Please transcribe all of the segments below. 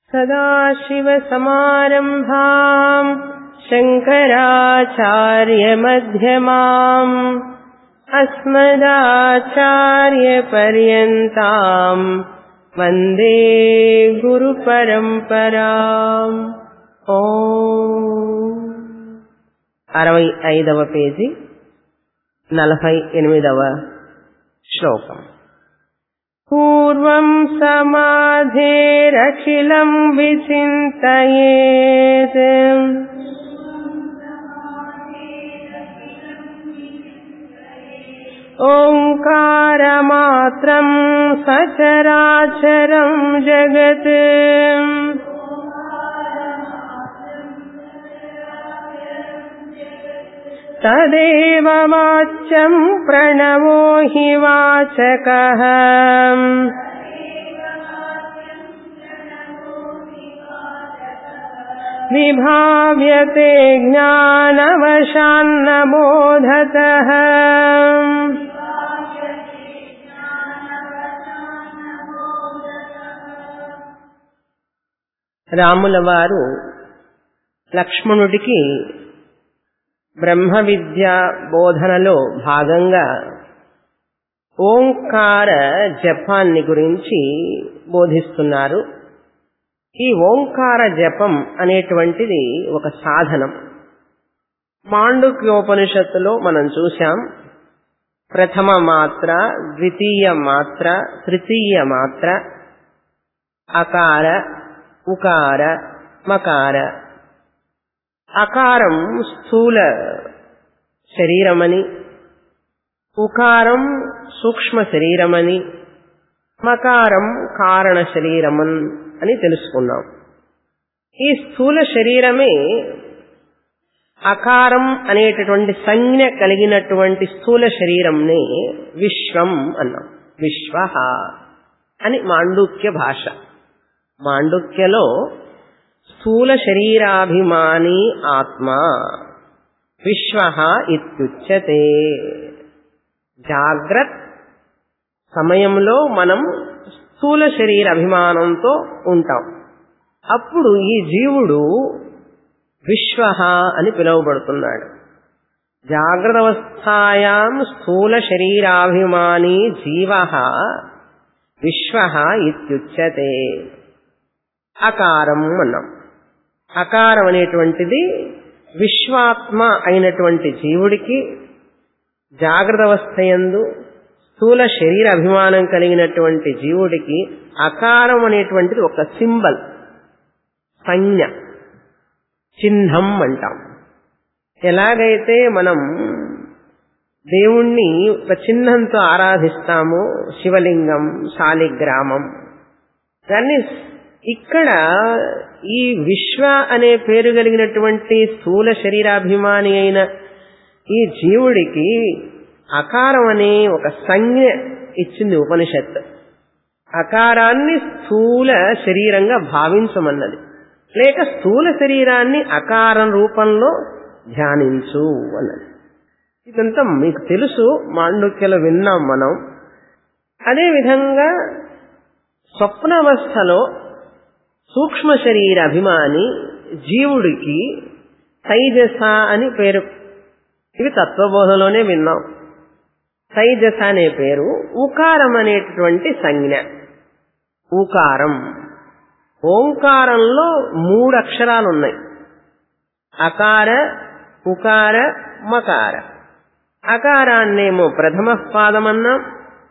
सदाशिवसमारम्भाम् शङ्कराचार्यमध्यमाम् अस्मदाचार्यपर्यन्ताम् वन्दे గురుపరంపరాం ఓ అరవై ఐదవ పేజీ నలభై ఎనిమిదవ శ్లోకం పూర్వం సమాధేరఖిలం విచింతయేత్ ఓంకారమాత్రం సచరాచరం జగత్ తదేవ వాచ్యం ప్రణవో హి వాచకః విభావ్యతే జ్ఞానవశాన్న బోధతః రాముల వారు లక్ష్మణుడికి బ్రహ్మ విద్య బోధనలో భాగంగా ఓంకార జపాన్ని గురించి బోధిస్తున్నారు ఈ ఓంకార జపం అనేటువంటిది ఒక సాధనం మాండుక్యోపనిషత్తులో మనం చూశాం ప్రథమ మాత్ర ద్వితీయ మాత్ర తృతీయ మాత్ర అకార ఉకార మకార అకారం స్థూల శరీరమని ఉకారం సూక్ష్మ శరీరమని మకారం కారణ శరీరమన్ అని తెలుసుకున్నాం ఈ స్థూల శరీరమే అకారం అనేటటువంటి సంజ్ఞ కలిగినటువంటి స్థూల శరీరంని విశ్వం అన్నాం విశ్వ అని మాండూక్య భాష మాండుక్యలో స్థూల శరీరాభిమాని ఆత్మ విశ్వ ఇత్యుచ్యతే జాగ్రత్ సమయంలో మనం స్థూల శరీర అభిమానంతో ఉంటాం అప్పుడు ఈ జీవుడు విశ్వ అని పిలువబడుతున్నాడు జాగ్రత్త అవస్థాయాం స్థూల శరీరాభిమాని జీవ విశ్వ ఇత్యుచ్యతే అకారం అన్నాం అకారం అనేటువంటిది విశ్వాత్మ అయినటువంటి జీవుడికి జాగ్రత్త అవస్థయందు స్థూల శరీర అభిమానం కలిగినటువంటి జీవుడికి అకారం అనేటువంటిది ఒక సింబల్ సంజ్ఞ చిహ్నం అంటాం ఎలాగైతే మనం దేవుణ్ణి ఒక చిహ్నంతో ఆరాధిస్తాము శివలింగం శాలిగ్రామం దాన్ని ఇక్కడ ఈ విశ్వ అనే పేరు కలిగినటువంటి స్థూల శరీరాభిమాని అయిన ఈ జీవుడికి అకారం అనే ఒక సంజ్ఞ ఇచ్చింది ఉపనిషత్ అకారాన్ని స్థూల శరీరంగా భావించమన్నది లేక స్థూల శరీరాన్ని అకారం రూపంలో ధ్యానించు అన్నది ఇదంతా మీకు తెలుసు మాండుక్యలో విన్నాం మనం అదేవిధంగా స్వప్నావస్థలో సూక్ష్మ శరీర అభిమాని జీవుడికి తైజస అని పేరు ఇవి తత్వబోధలోనే విన్నాం తైజస అనే పేరు ఉకారం అనేటటువంటి సంజ్ఞ ఊకారం ఓంకారంలో మూడు అక్షరాలు ఉన్నాయి అకార ఉకార మకార అకారాన్నేమో ప్రథమ పాదం అన్నాం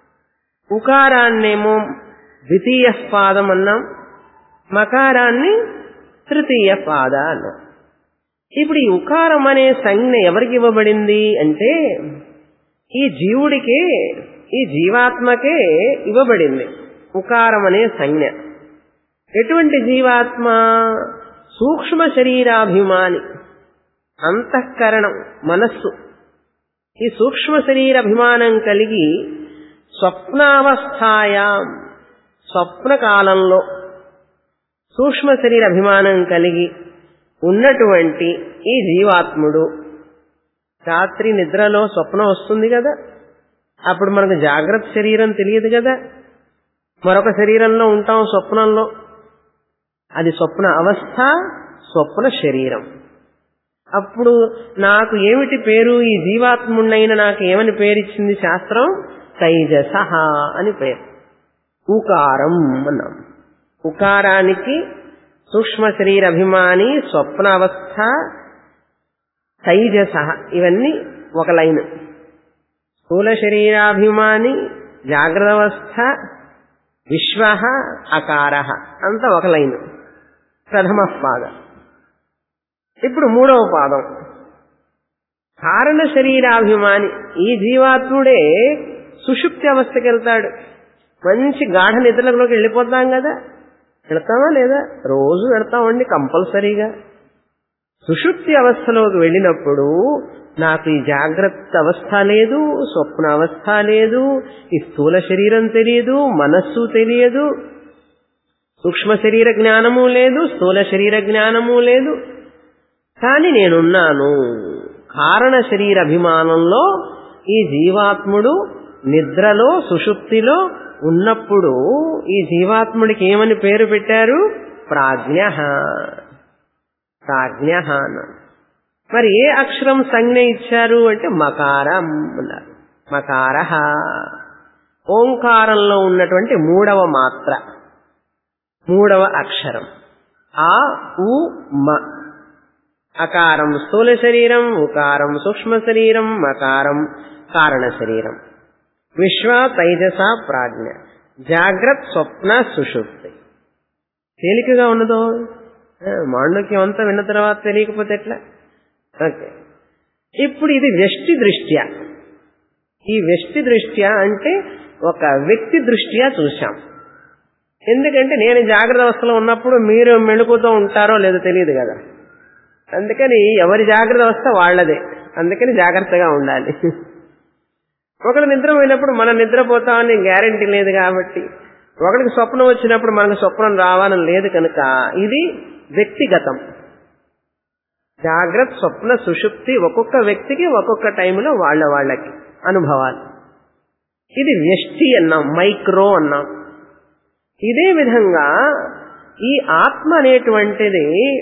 ఉకారాన్నేమో ద్వితీయ పాదం అన్నాం మకారాన్ని తృతీయ పాద అన్నాం ఇప్పుడు ఈ ఉకారం అనే సంజ్ఞ ఎవరికి ఇవ్వబడింది అంటే ఈ జీవుడికే ఈ జీవాత్మకే ఇవ్వబడింది ఉకారం అనే సంజ్ఞ ఎటువంటి జీవాత్మ సూక్ష్మ శరీరాభిమాని అంతఃకరణం మనస్సు ఈ సూక్ష్మ శరీరాభిమానం కలిగి స్వప్నావస్థాయాం స్వప్న కాలంలో సూక్ష్మ శరీర అభిమానం కలిగి ఉన్నటువంటి ఈ జీవాత్ముడు రాత్రి నిద్రలో స్వప్నం వస్తుంది కదా అప్పుడు మనకు జాగ్రత్త శరీరం తెలియదు కదా మరొక శరీరంలో ఉంటాం స్వప్నంలో అది స్వప్న అవస్థ స్వప్న శరీరం అప్పుడు నాకు ఏమిటి పేరు ఈ జీవాత్ముండైన నాకు ఏమని పేరిచ్చింది శాస్త్రం తైజస అని పేరు ఉకారం అన్నాం ఉకారానికి సూక్ష్మ శరీర అభిమాని స్వప్న అవస్థ తైజస ఇవన్నీ ఒక లైన్ స్థూల శరీరాభిమాని జాగ్రత్త అవస్థ విశ్వ అకార అంతా ఒక లైన్ ప్రథమ పాదం ఇప్పుడు మూడవ పాదం కారణ శరీరాభిమాని ఈ జీవాత్ముడే సుషుప్తి అవస్థకి వెళ్తాడు మంచి గాఢ నిద్రలోకి వెళ్ళిపోతాం కదా వెళ్తామా లేదా రోజు వెళ్తామండి కంపల్సరీగా సుషుప్తి అవస్థలోకి వెళ్ళినప్పుడు నాకు ఈ జాగ్రత్త అవస్థ లేదు స్వప్న అవస్థ లేదు ఈ స్థూల శరీరం తెలియదు మనస్సు తెలియదు సూక్ష్మ శరీర జ్ఞానము లేదు స్థూల శరీర జ్ఞానము లేదు కానీ నేనున్నాను కారణ శరీర అభిమానంలో ఈ జీవాత్ముడు నిద్రలో సుషుప్తిలో ఉన్నప్పుడు ఈ జీవాత్ముడికి ఏమని పేరు పెట్టారు ప్రాజ్ఞ ప్రాజ్ఞ అన్నారు మరి ఏ అక్షరం సంజ్ఞ ఇచ్చారు అంటే మకారం అన్నారు మకార ఓంకారంలో ఉన్నటువంటి మూడవ మాత్ర మూడవ అక్షరం ఆ ఉ మ అకారం స్థూల శరీరం ఉకారం సూక్ష్మ శరీరం మకారం కారణ శరీరం విశ్వ తైజస ప్రాజ్ఞ జాగ్రత్త స్వప్న సుషుప్తి తేలికగా ఉన్నదో మాండక్యం అంతా విన్న తర్వాత తెలియకపోతే ఎట్లా ఓకే ఇప్పుడు ఇది వ్యష్టి దృష్ట్యా ఈ వ్యష్టి దృష్ట్యా అంటే ఒక వ్యక్తి దృష్ట్యా చూశాం ఎందుకంటే నేను జాగ్రత్త అవస్థలో ఉన్నప్పుడు మీరు మెళుకుతూ ఉంటారో లేదో తెలియదు కదా అందుకని ఎవరి జాగ్రత్త అవస్థ వాళ్ళదే అందుకని జాగ్రత్తగా ఉండాలి ఒకళ్ళు నిద్రపోయినప్పుడు మనం నిద్రపోతామని గ్యారంటీ లేదు కాబట్టి ఒకరికి స్వప్నం వచ్చినప్పుడు మనకు స్వప్నం రావాలని లేదు కనుక ఇది వ్యక్తిగతం జాగ్రత్త స్వప్న సుషుప్తి ఒక్కొక్క వ్యక్తికి ఒక్కొక్క టైంలో వాళ్ళ వాళ్ళకి అనుభవాలు ఇది వ్యష్టి అన్నాం మైక్రో అన్నాం ఇదే విధంగా ఈ ఆత్మ అనేటువంటిది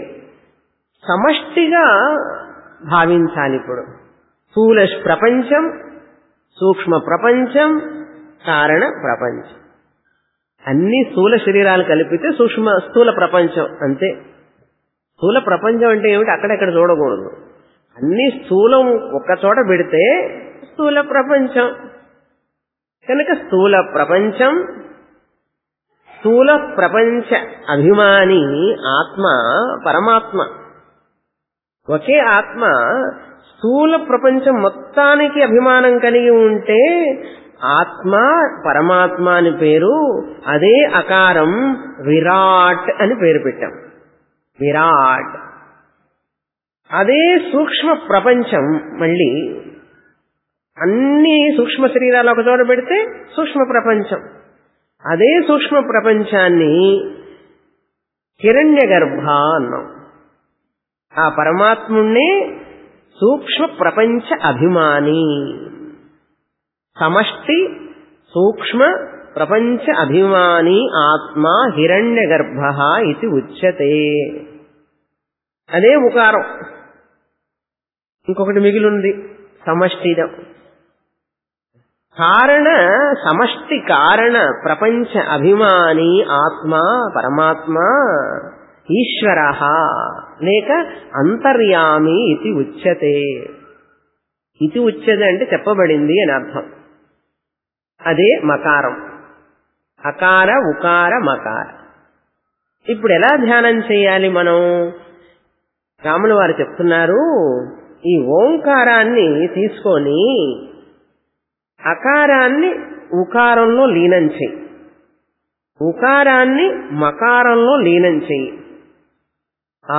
సమష్టిగా భావించాలి ఇప్పుడు స్థూల ప్రపంచం సూక్ష్మ ప్రపంచం కారణ ప్రపంచం అన్ని స్థూల శరీరాలు కలిపితే సూక్ష్మ స్థూల ప్రపంచం అంతే స్థూల ప్రపంచం అంటే ఏమిటి అక్కడెక్కడ చూడకూడదు అన్ని స్థూలం ఒక్క చోట పెడితే స్థూల ప్రపంచం కనుక స్థూల ప్రపంచం స్థూల ప్రపంచ అభిమాని ఆత్మ పరమాత్మ ఒకే ఆత్మ స్థూల ప్రపంచం మొత్తానికి అభిమానం కలిగి ఉంటే ఆత్మ పరమాత్మ అని పేరు అదే అకారం విరాట్ అని పేరు పెట్టాం విరాట్ అదే సూక్ష్మ ప్రపంచం మళ్ళీ అన్ని సూక్ష్మ శరీరాలు ఒక చోట పెడితే సూక్ష్మ ప్రపంచం అదే సూక్ష్మ ప్రపంచాన్ని హిరణ్య గర్భ అన్నాం ఆ పరమాత్ముణ్ణి సూక్ష్మ ప్రపంచ అభిమాని సమష్టి సూక్ష్మ ప్రపంచ అభిమాని ఆత్మ హిరణ్య గర్భ ఇది ఉచ్యతే అదే ఉకారం ఇంకొకటి మిగిలింది సమష్టిదం కారణ సమష్టి కారణ ప్రపంచ అభిమాని ఆత్మ పరమాత్మ ఈశ్వర లేక అంతర్యామి ఇది ఉచ్యతే ఇది ఉచ్యతే అంటే చెప్పబడింది అని అర్థం అదే మకారం అకార ఉకార మకార ఇప్పుడు ఎలా ధ్యానం చేయాలి మనం రాముల వారు చెప్తున్నారు ఈ ఓంకారాన్ని తీసుకొని అకారాన్ని ఉకారంలో లీనం చెయ్యి ఉకారాన్ని మకారంలో లీనం చెయ్యి ఆ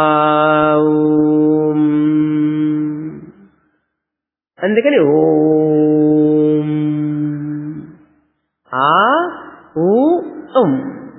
అందుకని ఓం ఆ ఊ ఉం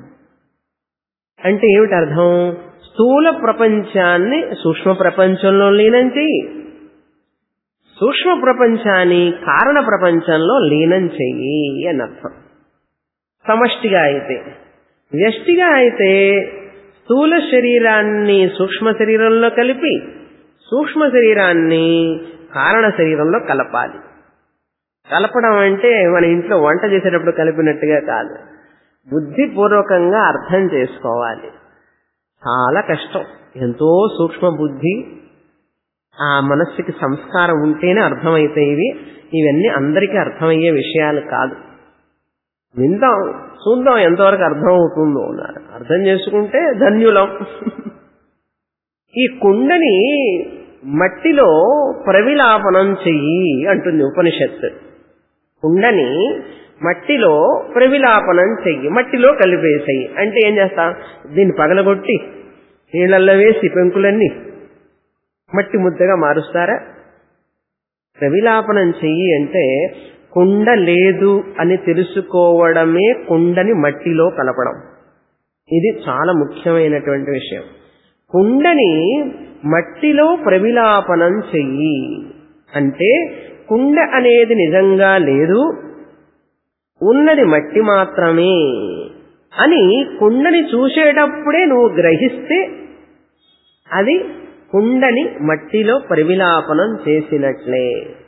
అంటే ఏమిటి అర్థం స్థూల ప్రపంచాన్ని సూక్ష్మ ప్రపంచంలో లీనం చెయ్యి సూక్ష్మ ప్రపంచాన్ని కారణ ప్రపంచంలో లీనం చెయ్యి అని అర్థం సమష్టిగా అయితే వ్యష్టిగా అయితే స్థూల శరీరాన్ని సూక్ష్మ శరీరంలో కలిపి సూక్ష్మ శరీరాన్ని కారణ శరీరంలో కలపాలి కలపడం అంటే మన ఇంట్లో వంట చేసేటప్పుడు కలిపినట్టుగా కాదు బుద్ధిపూర్వకంగా అర్థం చేసుకోవాలి చాలా కష్టం ఎంతో సూక్ష్మ బుద్ధి ఆ మనస్సుకి సంస్కారం ఉంటేనే అర్థమవుతాయి ఇవి ఇవన్నీ అందరికీ అర్థమయ్యే విషయాలు కాదు విందాం చూద్దాం ఎంతవరకు అర్థం అవుతుందో అన్నారు అర్థం చేసుకుంటే ధన్యులం ఈ కుండని మట్టిలో ప్రవిలాపనం చెయ్యి అంటుంది ఉపనిషత్తు కుండని మట్టిలో ప్రవిలాపనం చెయ్యి మట్టిలో కలిపేసేయి అంటే ఏం చేస్తాం దీన్ని పగలగొట్టి నీళ్ళల్లో వేసి పెంకులన్నీ మట్టి ముద్దగా మారుస్తారా ప్రవిలాపనం చెయ్యి అంటే కుండ లేదు అని తెలుసుకోవడమే కుండని మట్టిలో కలపడం ఇది చాలా ముఖ్యమైనటువంటి విషయం కుండని మట్టిలో ప్రవిలాపనం చెయ్యి అంటే కుండ అనేది నిజంగా లేదు ఉన్నది మట్టి మాత్రమే అని కుండని చూసేటప్పుడే నువ్వు గ్రహిస్తే అది కుండని మట్టిలో పరివిలాపనం చేసినట్లే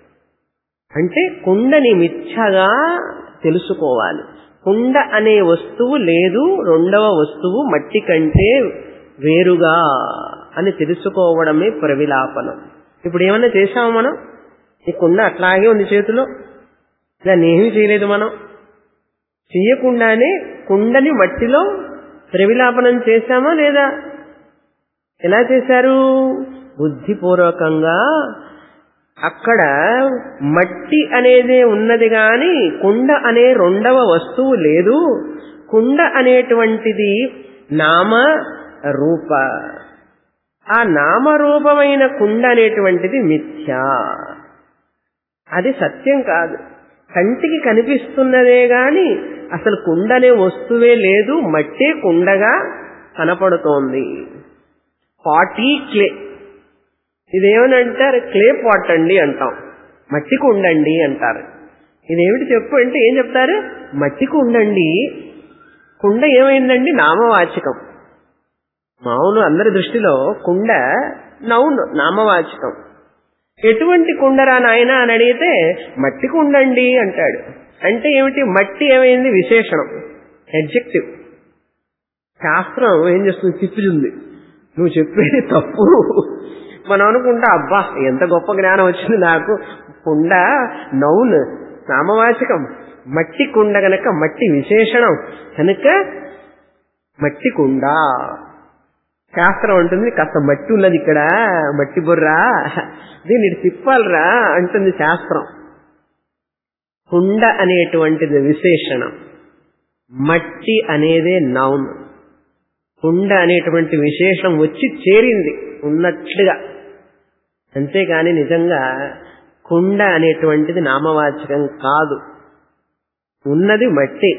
అంటే కుండని మిథ్యగా తెలుసుకోవాలి కుండ అనే వస్తువు లేదు రెండవ వస్తువు మట్టి కంటే వేరుగా అని తెలుసుకోవడమే ప్రవిలాపనం ఇప్పుడు ఏమన్నా చేశాము మనం ఈ కుండ అట్లాగే ఉంది చేతిలో దాన్ని ఏమీ చేయలేదు మనం చెయ్యకుండానే కుండని మట్టిలో ప్రవిలాపనం చేశామా లేదా ఎలా చేశారు బుద్ధిపూర్వకంగా అక్కడ మట్టి అనేదే ఉన్నది గాని కుండ అనే రెండవ వస్తువు లేదు కుండ అనేటువంటిది నామ రూప ఆ నామరూపమైన కుండ అనేటువంటిది మిథ్యా అది సత్యం కాదు కంటికి కనిపిస్తున్నదే గాని అసలు కుండ అనే వస్తువే లేదు మట్టే కుండగా కనపడుతోంది పాటీ క్లే ఇదేమనంటారు క్లే పాట్ అండి అంటాం మట్టి కుండండి అంటారు ఇదేమిటి చెప్పు అంటే ఏం చెప్తారు మట్టి కుండండి కుండ ఏమైందండి నామవాచకం మామూలు అందరి దృష్టిలో కుండ నౌన్ నామవాచకం ఎటువంటి కుండరా నాయన అని అడిగితే మట్టి కుండండి అంటాడు అంటే ఏమిటి మట్టి ఏమైంది విశేషణం ఎడ్జెక్టివ్ శాస్త్రం ఏం చేస్తుంది తిప్పుతుంది నువ్వు చెప్పేది తప్పు మనం అనుకుంటా అబ్బా ఎంత గొప్ప జ్ఞానం వచ్చింది నాకు కుండ నౌన్ నామవాచకం మట్టి కుండ గనక మట్టి విశేషణం కనుక మట్టి కుండ శాస్త్రం అంటుంది కాస్త మట్టి ఉన్నది ఇక్కడ మట్టి బుర్రా దీన్ని ఇటు తిప్పాలరా అంటుంది శాస్త్రం కుండ అనేటువంటిది విశేషణం మట్టి అనేదే నౌన్ కుండ అనేటువంటి విశేషం వచ్చి చేరింది ఉన్నట్లుగా అంతేగాని నిజంగా కుండ అనేటువంటిది నామవాచకం కాదు ఉన్నది మట్టి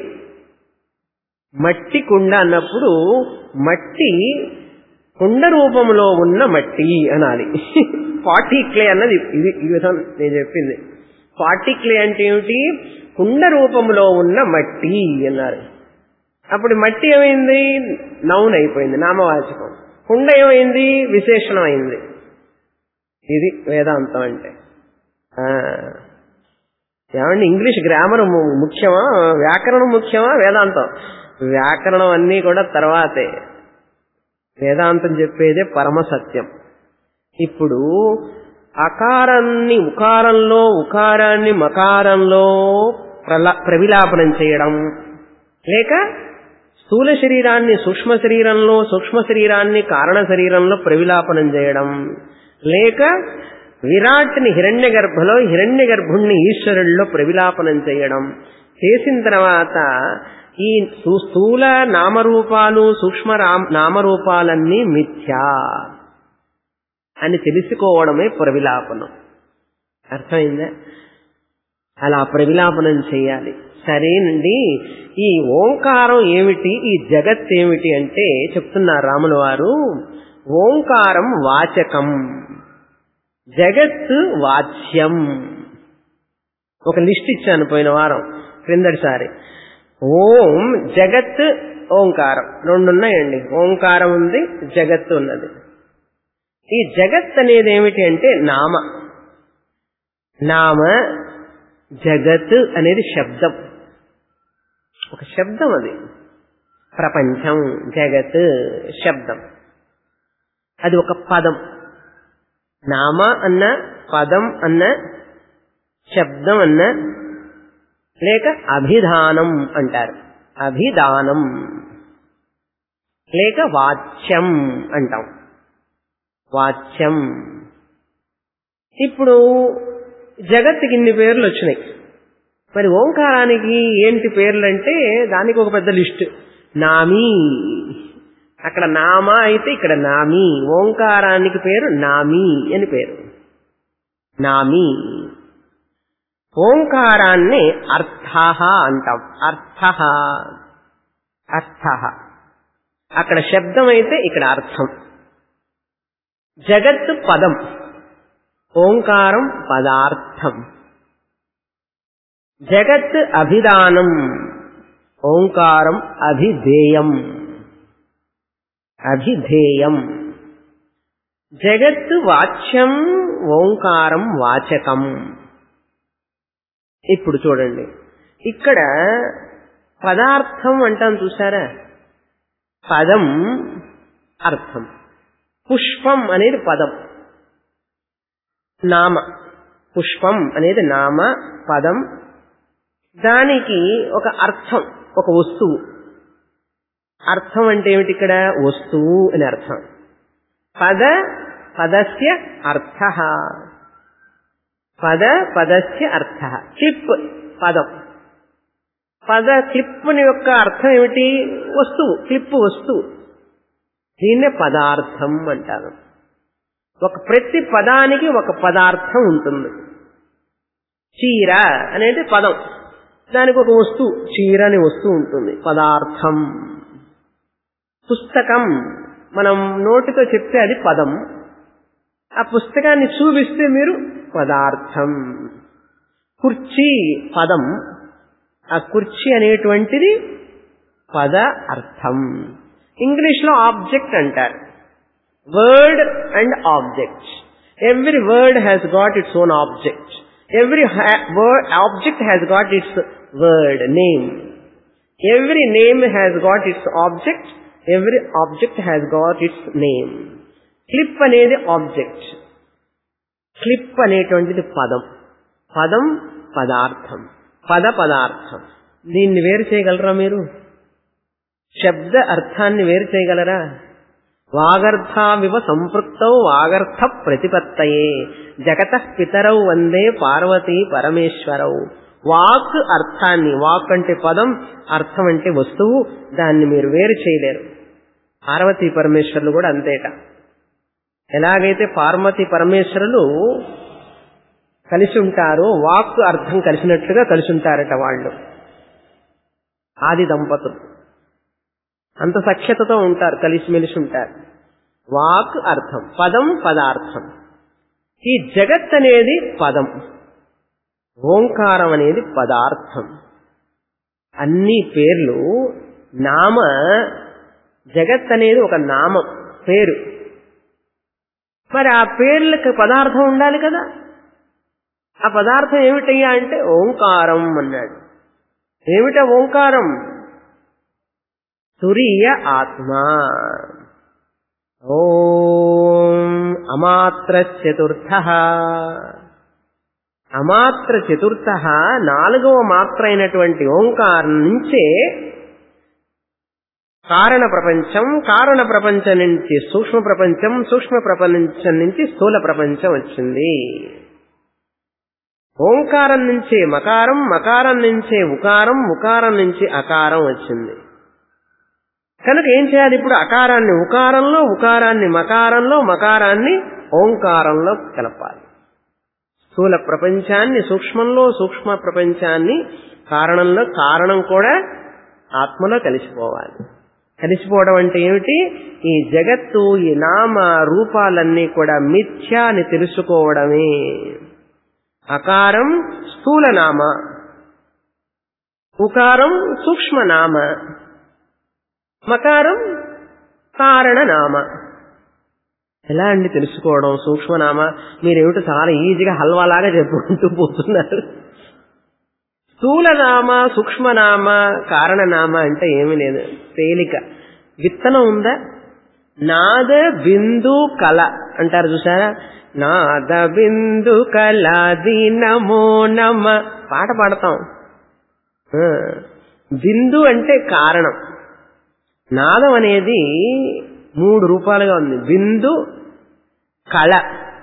మట్టి కుండ అన్నప్పుడు మట్టి కుండ రూపంలో ఉన్న మట్టి అనాలి పాటీ క్లే అన్నది ఇది ఈ విధం నేను చెప్పింది పాటీ క్లే అంటే ఏమిటి కుండ రూపంలో ఉన్న మట్టి అన్నారు అప్పుడు మట్టి ఏమైంది నౌన్ అయిపోయింది నామవాచకం కుండ ఏమైంది విశేషణం అయింది ఇది వేదాంతం అంటే ఏమండి ఇంగ్లీష్ గ్రామర్ ముఖ్యమా వ్యాకరణం ముఖ్యమా వేదాంతం వ్యాకరణం అన్నీ కూడా తర్వాతే వేదాంతం చెప్పేదే పరమ సత్యం ఇప్పుడు అకారాన్ని ఉకారంలో ఉకారాన్ని మకారంలో ప్రవిలాపనం చేయడం లేక స్థూల శరీరాన్ని సూక్ష్మ శరీరంలో సూక్ష్మ శరీరాన్ని కారణ శరీరంలో ప్రవిలాపనం చేయడం లేక విరాట్ని హిరణ్య గర్భలో హిరణ్య గర్భుణ్ణి ఈశ్వరుల్లో ప్రవిలాపనం చేయడం చేసిన తర్వాత ఈ స్థూల నామరూపాలు సూక్ష్మ నామరూపాలన్నీ మిథ్యా అని తెలుసుకోవడమే ప్రవిలాపనం అర్థమైందా అలా ప్రవిలాపనం చేయాలి సరేనండి ఈ ఓంకారం ఏమిటి ఈ జగత్ ఏమిటి అంటే చెప్తున్నారు రాముల వారు ఓంకారం వాచకం జగత్ వాచ్యం ఒక లిస్ట్ ఇచ్చాను పోయిన వారం క్రిందటిసారి ఓం జగత్ ఓంకారం రెండు ఉన్నాయండి ఓంకారం ఉంది జగత్తు ఉన్నది ఈ జగత్ అనేది ఏమిటి అంటే నామ నామ జగత్ అనేది శబ్దం ఒక శబ్దం అది ప్రపంచం జగత్ శబ్దం అది ఒక పదం నామ అన్న పదం అన్న శబ్దం అన్న లేక అభిధానం అంటారు అభిధానం లేక వాచ్యం అంటాం వాచ్యం ఇప్పుడు జగత్తుకి ఇన్ని పేర్లు వచ్చినాయి మరి ఓంకారానికి ఏంటి పేర్లు అంటే దానికి ఒక పెద్ద లిస్ట్ నామి అక్కడ నామ అయితే ఇక్కడ నామి ఓంకారానికి పేరు నామి అని పేరు నామి ఓంకారాన్ని అర్థ అంటాం అర్థ అర్థ అక్కడ శబ్దం అయితే ఇక్కడ అర్థం జగత్తు పదం ఓంకారం పదార్థం జగత్ అభిధానం ఓంకారం అభిధేయం అభిధేయం జగత్తు వాచ్యం ఓంకారం వాచకం ఇప్పుడు చూడండి ఇక్కడ పదార్థం అంటాం చూసారా పదం అర్థం పుష్పం అనేది పదం నామ పుష్పం అనేది నామ పదం దానికి ఒక అర్థం ఒక వస్తువు అర్థం అంటే ఏమిటి ఇక్కడ వస్తువు అని అర్థం పద పదస్య అర్థ పద పదస్య అర్థ క్లిప్ పదం పద క్లిప్పుని యొక్క అర్థం ఏమిటి వస్తువు క్లిప్ వస్తువు దీన్నే పదార్థం అంటారు ఒక ప్రతి పదానికి ఒక పదార్థం ఉంటుంది చీర అనేది పదం దానికి ఒక వస్తువు చీర అనే వస్తువు ఉంటుంది పదార్థం పుస్తకం మనం నోటితో చెప్తే అది పదం ఆ పుస్తకాన్ని చూపిస్తే మీరు పదార్థం కుర్చీ పదం ఆ కుర్చీ అనేటువంటిది పద అర్థం ఇంగ్లీష్ లో ఆబ్జెక్ట్ అంటారు word and object every word has got its own object every word object has got its word name every name has got its object every object has got its name clip అనేది object clip అనేటువంటిది పదం పదం పదార్థం పద పదార్థం దీన్ని వేరు చేయగలరా మీరు శబ్ద అర్థాన్ని వేరు చేయగలరా వాగర్థావివ సంపృక్తౌ వాగర్థ ప్రతిపత్తయే జగత పితరౌ వందే పార్వతీ పరమేశ్వరౌ వాక్ అర్థాన్ని వాక్ అంటే పదం అర్థం అంటే వస్తువు దాన్ని మీరు వేరు చేయలేరు పార్వతీ పరమేశ్వరులు కూడా అంతేట ఎలాగైతే పార్వతీ పరమేశ్వరులు కలిసి ఉంటారో వాక్ అర్థం కలిసినట్లుగా కలిసి ఉంటారట వాళ్ళు ఆది దంపతులు అంత సఖ్యతతో ఉంటారు కలిసిమెలిసి ఉంటారు వాక్ అర్థం పదం పదార్థం ఈ జగత్ అనేది పదం ఓంకారం అనేది పదార్థం అన్ని పేర్లు నామ జగత్ అనేది ఒక నామం పేరు మరి ఆ పేర్లకు పదార్థం ఉండాలి కదా ఆ పదార్థం ఏమిటయ్యా అంటే ఓంకారం అన్నాడు ఏమిట ఓంకారం తురీయ ఆత్మ ఓం అమాత్ర చతుర్థ అమాత్ర చతుర్థ నాలుగవ మాత్ర అయినటువంటి ఓంకారం నుంచే కారణ ప్రపంచం కారణ ప్రపంచం నుంచి సూక్ష్మ ప్రపంచం సూక్ష్మ ప్రపంచం నుంచి స్థూల ప్రపంచం వచ్చింది ఓంకారం నుంచే మకారం మకారం నుంచే ఉకారం ఉకారం నుంచి అకారం వచ్చింది కనుక ఏం చేయాలి ఇప్పుడు అకారాన్ని ఉకారంలో ఉకారాన్ని మకారంలో మకారాన్ని ఓంకారంలో కలపాలి స్థూల ప్రపంచాన్ని సూక్ష్మంలో సూక్ష్మ ప్రపంచాన్ని కారణంలో కారణం కూడా ఆత్మలో కలిసిపోవాలి కలిసిపోవడం అంటే ఏమిటి ఈ జగత్తు ఈ నామ రూపాలన్నీ కూడా మిథ్యా అని తెలుసుకోవడమే అకారం స్థూల నామ ఉకారం సూక్ష్మనామ మకారం కారణనామ ఎలా అండి తెలుసుకోవడం సూక్ష్మనామ మీరేమిటో చాలా ఈజీగా హల్వాలాగా చెప్పుకుంటూ పోతున్నారు స్థూలనామ సూక్ష్మనామ కారణనామ అంటే ఏమీ లేదు తేలిక విత్తనం ఉందా నాద బిందు కళ అంటారు చూసారా నాద బిందు కళ దీనమో నమ పాట పాడతాం ఆ, బిందు అంటే కారణం నాదం అనేది మూడు రూపాలుగా ఉంది బిందు కళ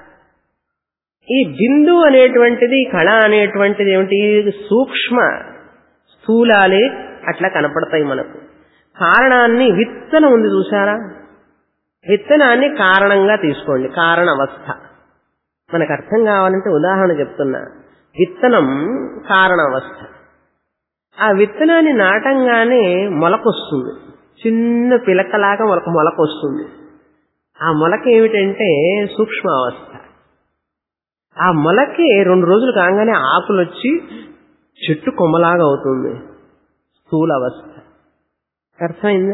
ఈ బిందు అనేటువంటిది కళ అనేటువంటిది ఏమిటి సూక్ష్మ స్థూలాలే అట్లా కనపడతాయి మనకు కారణాన్ని విత్తనం ఉంది చూసారా విత్తనాన్ని కారణంగా తీసుకోండి కారణ అవస్థ మనకు అర్థం కావాలంటే ఉదాహరణ చెప్తున్నా విత్తనం కారణ అవస్థ ఆ విత్తనాన్ని నాటంగానే మొలకొస్తుంది చిన్న పిలకలాగా మొలక మొలకొస్తుంది ఆ మొలక ఏమిటంటే సూక్ష్మావస్థ ఆ మొలకి రెండు రోజులు కాగానే ఆకులు వచ్చి చెట్టు కొమ్మలాగా అవుతుంది స్థూల అవస్థ అర్థమైందా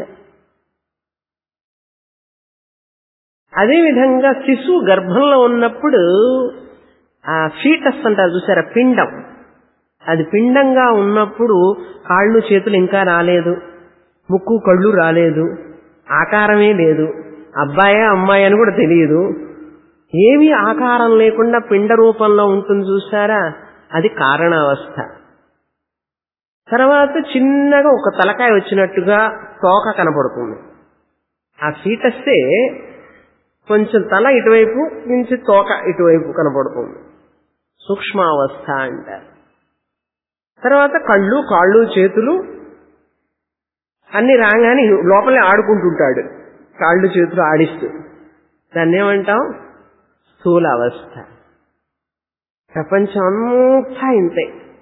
అదేవిధంగా శిశువు గర్భంలో ఉన్నప్పుడు ఆ ఫీటస్ అంటారు చూసారా పిండం అది పిండంగా ఉన్నప్పుడు కాళ్ళు చేతులు ఇంకా రాలేదు ముక్కు కళ్ళు రాలేదు ఆకారమే లేదు అబ్బాయే అమ్మాయి అని కూడా తెలియదు ఏమీ ఆకారం లేకుండా పిండ రూపంలో ఉంటుంది చూసారా అది కారణావస్థ తర్వాత చిన్నగా ఒక తలకాయ వచ్చినట్టుగా తోక కనపడుతుంది ఆ ఫీటస్సే కొంచెం తల ఇటువైపు నుంచి తోక ఇటువైపు కనపడుతుంది సూక్ష్మావస్థ అంటారు తర్వాత కళ్ళు కాళ్ళు చేతులు అన్ని రాగానే లోపలే ఆడుకుంటుంటాడు కాళ్ళు చేతులు ఆడిస్తూ దాన్ని ఏమంటాం స్థూల అవస్థ ప్రపంచం అంతా ఇంతే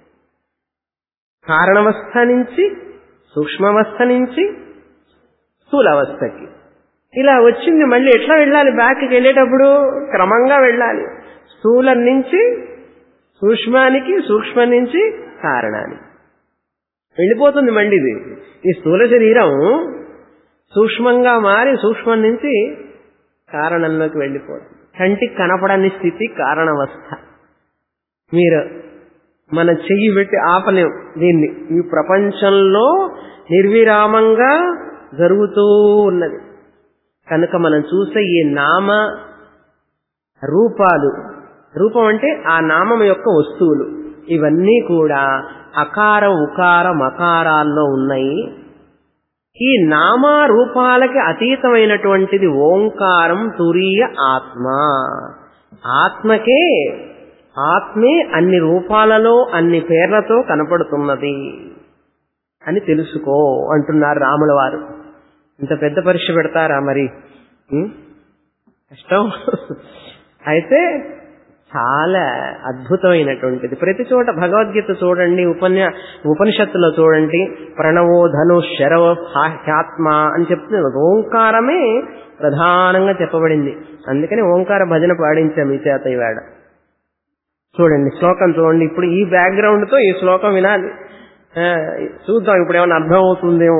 కారణవస్థ నుంచి సూక్ష్మావస్థ నుంచి స్థూలావస్థకి ఇలా వచ్చింది మళ్ళీ ఎట్లా వెళ్ళాలి బ్యాక్కి వెళ్ళేటప్పుడు క్రమంగా వెళ్ళాలి స్థూలం నుంచి సూక్ష్మానికి సూక్ష్మం నుంచి కారణానికి వెళ్ళిపోతుంది మళ్ళీ ఇది ఈ స్థూల శరీరం సూక్ష్మంగా మారి సూక్ష్మం నుంచి కారణంలోకి వెళ్ళిపోతుంది కంటికి కనపడని స్థితి కారణవస్థ మీరు మన చెయ్యి పెట్టి ఆపలేం దీన్ని ఈ ప్రపంచంలో నిర్విరామంగా జరుగుతూ ఉన్నది కనుక మనం చూసే ఈ నామ రూపాలు రూపం అంటే ఆ నామం యొక్క వస్తువులు ఇవన్నీ కూడా అకార ఉకార మకారాల్లో ఉన్నాయి ఈ నామ రూపాలకి అతీతమైనటువంటిది ఓంకారం తురీయ ఆత్మ ఆత్మకే ఆత్మే అన్ని రూపాలలో అన్ని పేర్లతో కనపడుతున్నది అని తెలుసుకో అంటున్నారు రాముల వారు ఇంత పెద్ద పరీక్ష పెడతారా మరి ఉం? కష్టం అయితే చాలా అద్భుతమైనటువంటిది ప్రతి చోట భగవద్గీత చూడండి ఉపన్యా ఉపనిషత్తులో చూడండి ప్రణవో ధను శరవ హ్యాత్మ అని చెప్తుంది ఓంకారమే ప్రధానంగా చెప్పబడింది అందుకని ఓంకార భజన పాడించాం ఈ చేత ఈవేళ చూడండి శ్లోకం చూడండి ఇప్పుడు ఈ బ్యాక్గ్రౌండ్ తో ఈ శ్లోకం వినాలి ఆ, చూద్దాం ఇప్పుడు ఏమైనా అర్థం అవుతుందేమో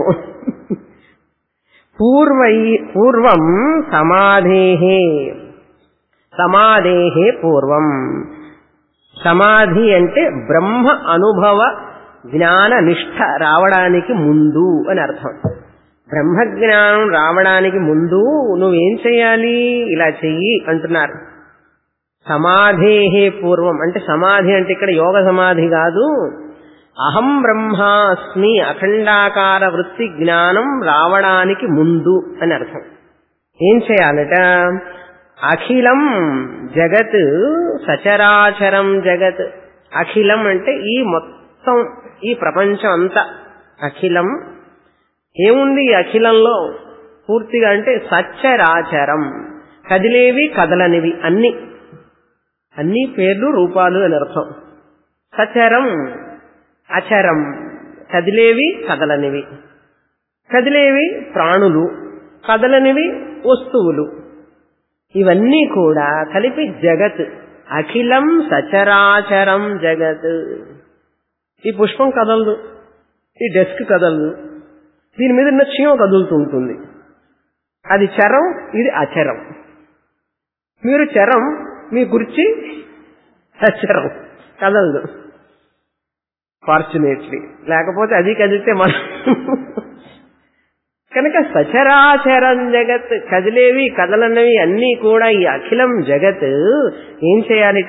పూర్వై పూర్వం సమాధేహే సమాధేహే పూర్వం సమాధి అంటే బ్రహ్మ అనుభవ జ్ఞాన నిష్ఠ రావడానికి ముందు అని అర్థం బ్రహ్మజ్ఞానం రావడానికి ముందు నువ్వేం చేయాలి ఇలా చెయ్యి అంటున్నారు సమాధేహే పూర్వం అంటే సమాధి అంటే ఇక్కడ యోగ సమాధి కాదు అహం బ్రహ్మాస్మి అఖండాకార వృత్తి జ్ఞానం రావడానికి ముందు అని అర్థం ఏం చేయాలట అఖిలం జగత్ సచరాచరం జగత్ అఖిలం అంటే ఈ మొత్తం ఈ ప్రపంచం అంతా అఖిలం ఏముంది ఈ అఖిలంలో పూర్తిగా అంటే సచ్చరాచరం కదిలేవి కదలనివి అన్ని అన్ని పేర్లు రూపాలు అని అర్థం సచరం అచరం కదిలేవి కదలనివి కదిలేవి ప్రాణులు కదలనివి వస్తువులు ఇవన్నీ కూడా కలిపి జగత్ అఖిలం సచరాచరం జగత్ ఈ పుష్పం కదలదు ఈ డెస్క్ కదలదు దీని మీద ఉన్న చీమ కదులుతుంటుంది అది చరం ఇది అచరం మీరు చరం మీ గుర్చి అచరం కదలదు ఫార్చునేట్లీ లేకపోతే అది కదిలితే మనం కనుక సచరాచరం జగత్ కదిలేవి కదలనవి అన్నీ కూడా ఈ అఖిలం జగత్ ఏం చేయాలిట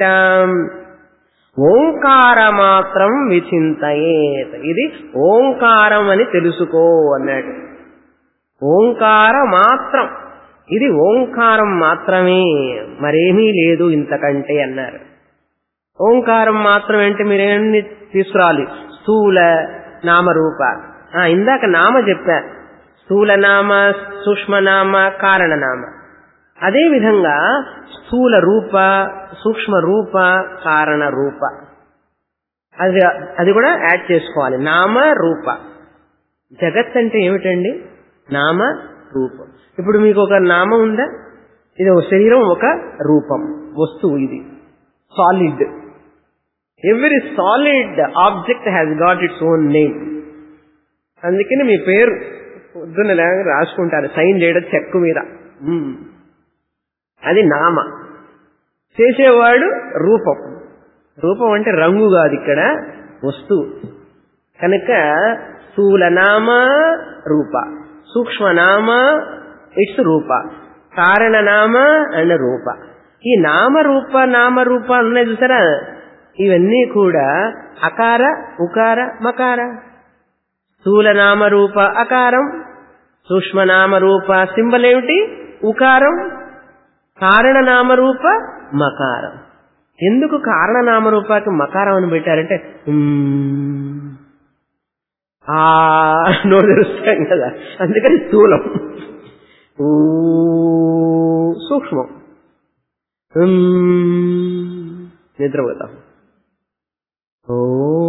ఓంకార మాత్రం విచింతయేత్ ఇది ఓంకారం అని తెలుసుకో అన్నాడు ఓంకార మాత్రం ఇది ఓంకారం మాత్రమే మరేమీ లేదు ఇంతకంటే అన్నారు ఓంకారం మాత్రం అంటే మీరేమని తీసుకురావాలి స్థూల నామరూప ఆ, ఇందాక నామ చెప్పా స్థూలనామ సూక్ష్మనామ కారణనామ అదే విధంగా స్థూల రూప సూక్ష్మ రూప కారణ రూప అది అది కూడా యాడ్ చేసుకోవాలి నామ రూప జగత్ అంటే ఏమిటండి నామ రూపం ఇప్పుడు మీకు ఒక నామం ఉందా ఇది ఒక శరీరం ఒక రూపం వస్తువు ఇది solid every solid object has got its own name అందుకని మీ పేరు పొద్దున్న లేక రాసుకుంటారు సైన్ చేయడం చెక్కు మీద మ్మ్. అది నామ చేసేవాడు రూపం రూపం అంటే రంగు కాదు ఇక్కడ వస్తువు కనుక స్థూలనామ రూప సూక్ష్మనామ ఇట్స్ రూప కారణనామ అండ్ రూప ఈ నామరూప నామరూప ఉన్నాయి చూసారా ఇవన్నీ కూడా అకార ఉకార మకార స్థూల నామరూప అకారం సూక్ష్మ నామరూప సింబల్ ఏమిటి ఉకారం కారణ నామరూప మకారం ఎందుకు కారణ నామరూపాకి మకారం అని పెట్టారంటే ఉమ్, ఆ నోరు తెరుస్తాం కదా అందుకని స్థూలం ఊ, సూక్ష్మం ఉమ్, నిద్రపోతాం ఓ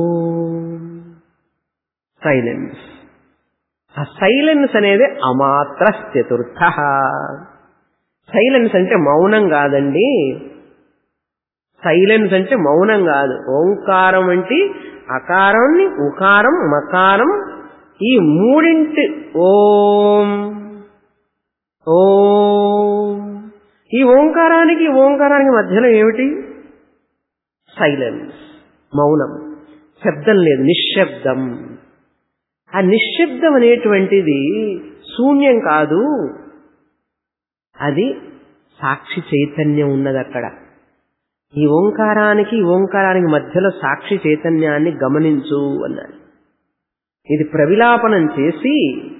సైలెన్స్ ఆ సైలెన్స్ అనేది అమాత్ర చతుర్థ సైలెన్స్ అంటే మౌనం కాదండి సైలెన్స్ అంటే మౌనం కాదు ఓంకారం అంటే అకారాన్ని ఉకారం మకారం ఈ మూడింటి ఓం ఓం ఈ ఓంకారానికి ఓంకారానికి మధ్యలో ఏమిటి సైలెన్స్ మౌనం శబ్దం లేదు నిశ్శబ్దం ఆ నిశ్శబ్దం అనేటువంటిది శూన్యం కాదు అది సాక్షి చైతన్యం ఉన్నది అక్కడ ఈ ఓంకారానికి ఈ ఓంకారానికి మధ్యలో సాక్షి చైతన్యాన్ని గమనించు అన్నాడు ఇది ప్రవిలాపనం చేసి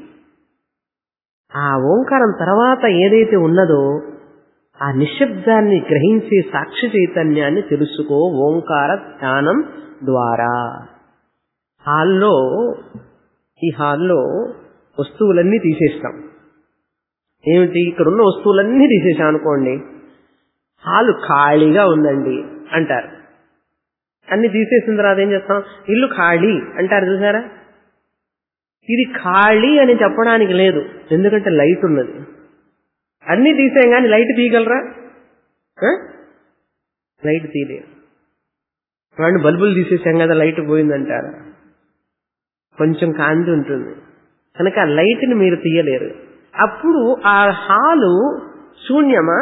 ఆ ఓంకారం తర్వాత ఏదైతే ఉన్నదో ఆ నిశ్శబ్దాన్ని గ్రహించే సాక్షి చైతన్యాన్ని తెలుసుకో ఓంకార ధ్యానం ద్వారా హాల్లో ఈ హాల్లో వస్తువులన్నీ తీసేస్తాం ఏమిటి ఇక్కడ ఉన్న వస్తువులన్నీ తీసేసాం అనుకోండి హాలు ఖాళీగా ఉందండి అంటారు అన్ని తీసేసిన తర్వాత ఏం చేస్తాం ఇల్లు ఖాళీ అంటారు చూసారా ఇది ఖాళీ అని చెప్పడానికి లేదు ఎందుకంటే లైట్ ఉన్నది అన్ని తీసేయం కానీ లైట్ తీయగలరా ఆ? లైట్ తీయలేరు వాడిని బల్బులు తీసేసాం కదా లైట్ పోయిందంటారా కొంచెం కాంతి ఉంటుంది కనుక ఆ లైట్ని మీరు తీయలేరు అప్పుడు ఆ హాలు శూన్యమా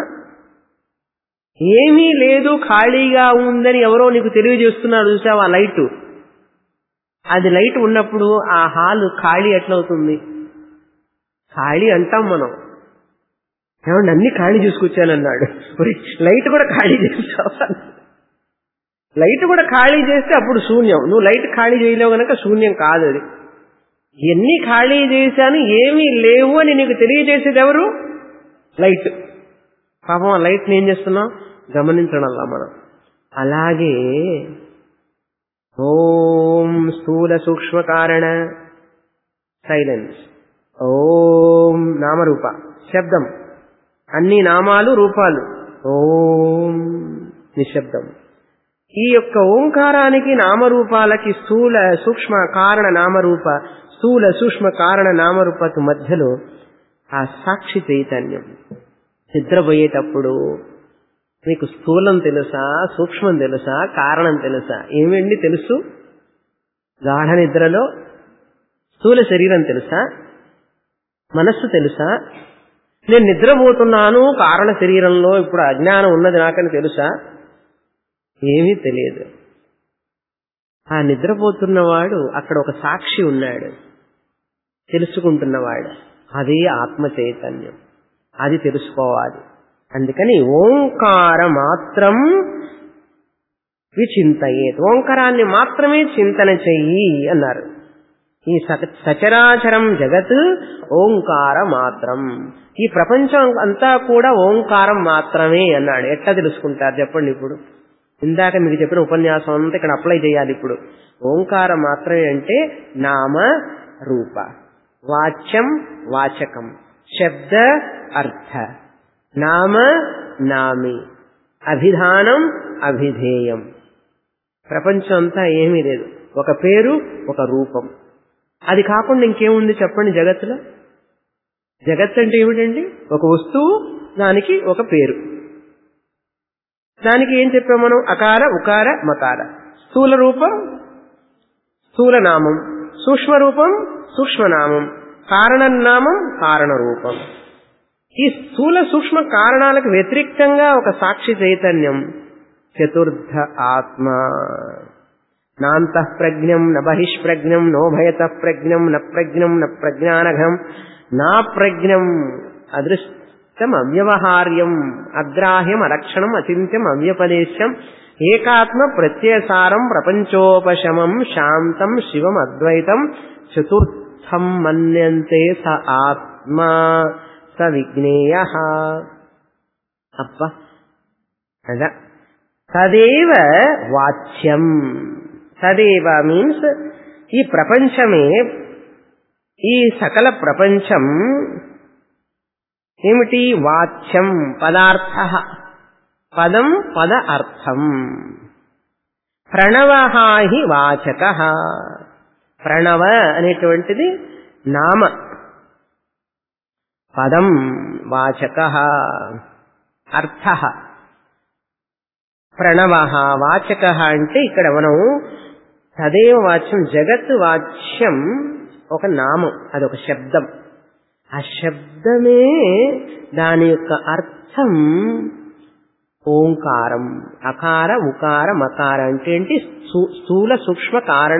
ఏమీ లేదు ఖాళీగా ఉందని ఎవరో నీకు తెలియజేస్తున్నారు చూసావు ఆ లైట్ అది లైట్ ఉన్నప్పుడు ఆ హాలు ఖాళీ ఎట్లవుతుంది ఖాళీ అంటాం మనం ఏమండి అన్ని ఖాళీ చేసుకొచ్చానన్నాడు ఒరేయ్, లైట్ కూడా ఖాళీ చేస్తావా లైట్ కూడా ఖాళీ చేస్తే అప్పుడు శూన్యం నువ్వు లైట్ ఖాళీ చేయలేవు గనక శూన్యం కాదు అది ఎన్ని ఖాళీ చేశాను ఏమీ లేవు అని నీకు తెలియజేసేది ఎవరు లైట్ పాపం ఆ లైట్ని ఏం చేస్తున్నాం గమనించడం అలా మనం అలాగే ఓం స్థూల సూక్ష్మ కారణ సైలెన్స్ ఓం నామరూప శబ్దం అన్ని నామాలు రూపాలు ఓం నిశ్శబ్దం ఈ యొక్క ఓంకారానికి నామరూపాలకి స్థూల సూక్ష్మ కారణ నామరూప స్థూల సూక్ష్మ కారణ నామరూపకు మధ్యలో ఆ సాక్షి చైతన్యం నిద్రపోయేటప్పుడు మీకు స్థూలం తెలుసా సూక్ష్మం తెలుసా కారణం తెలుసా ఏమండి తెలుసు గాఢ నిద్రలో స్థూల శరీరం తెలుసా మనస్సు తెలుసా నేను నిద్రపోతున్నాను కారణ శరీరంలో ఇప్పుడు అజ్ఞానం ఉన్నది నాకని తెలుసా ఏమీ తెలియదు ఆ నిద్రపోతున్నవాడు అక్కడ ఒక సాక్షి ఉన్నాడు తెలుసుకుంటున్నవాడు అది ఆత్మ చైతన్యం అది తెలుసుకోవాలి అందుకని ఓంకార మాత్రం విచింతయేత్ ఓంకారాన్ని మాత్రమే చింతన చెయ్యి అన్నారు ఈ సక- సచరాచరం జగత్ ఓంకార మాత్రం ఈ ప్రపంచం అంతా కూడా ఓంకారం మాత్రమే అన్నాడు ఎట్లా తెలుసుకుంటారు చెప్పండి ఇప్పుడు ఇందాక మీకు చెప్పిన ఉపన్యాసం అంతా ఇక్కడ అప్లై చేయాలి ఇప్పుడు ఓంకారం మాత్రమే అంటే నామ రూప వాచ్యం వాచకం శబ్ద అర్థ నామ నామి అభిధానం అభిధేయం ప్రపంచం అంతా ఏమీ లేదు ఒక పేరు ఒక రూపం అది కాకుండా ఇంకేముంది చెప్పండి జగత్తులో జగత్ అంటే ఏమిటండి ఒక వస్తువు దానికి ఒక పేరు దానికి ఏం చెప్పాం మనం అకార ఉకార మకార స్థూల రూపం స్థూల నామం సూక్ష్మ రూపం సూక్ష్మనామం కారణనామం కారణ రూపం ఈ స్థూల సూక్ష్మ కారణాలకు వ్యతిరిక్తంగా ఒక సాక్షి చైతన్యం చతుర్థ ఆత్మ నాంత ప్రజ్ఞం న బహిష్ప్రజ్ఞం నోభయత ప్రజ్ఞం న ప్రజ్ఞం న ప్రజ్ఞానఘం నా ప్రజ్ఞం అదృష్టం అవ్యవహార్యం అగ్రాహ్యం అలక్షణం అచింత్యం అవ్యపదేశ్యం ఏకాత్మ ప్రత్యసారం ప్రపంచోపశమం శాంతం శివం అద్వైతం చతుర్థం మన్యంతే స ఆత్మా స విజ్ఞేయ అప్ప అదా తదేవ వాచ్యం తదేవ మీన్స్ ఈ ప్రపంచమే ఈ సకల ప్రపంచం ఏమిటి వాచ్యం పదార్థ పదం పద అర్థం ప్రణవ హి వాచక ప్రణవ అనేటువంటిది నామ పదం వాచక అర్థ ప్రణవ వాచక అంటే ఇక్కడ మనం తదేవ వాచ్యం జగత్ వాచ్యం ఒక నామం అదొక శబ్దం ఆ శబ్దమే దాని యొక్క అర్థం ఓంకారం అకార ఉకార మకార అంటే ఏంటి స్థూ- స్థూల సూక్ష్మ కారణ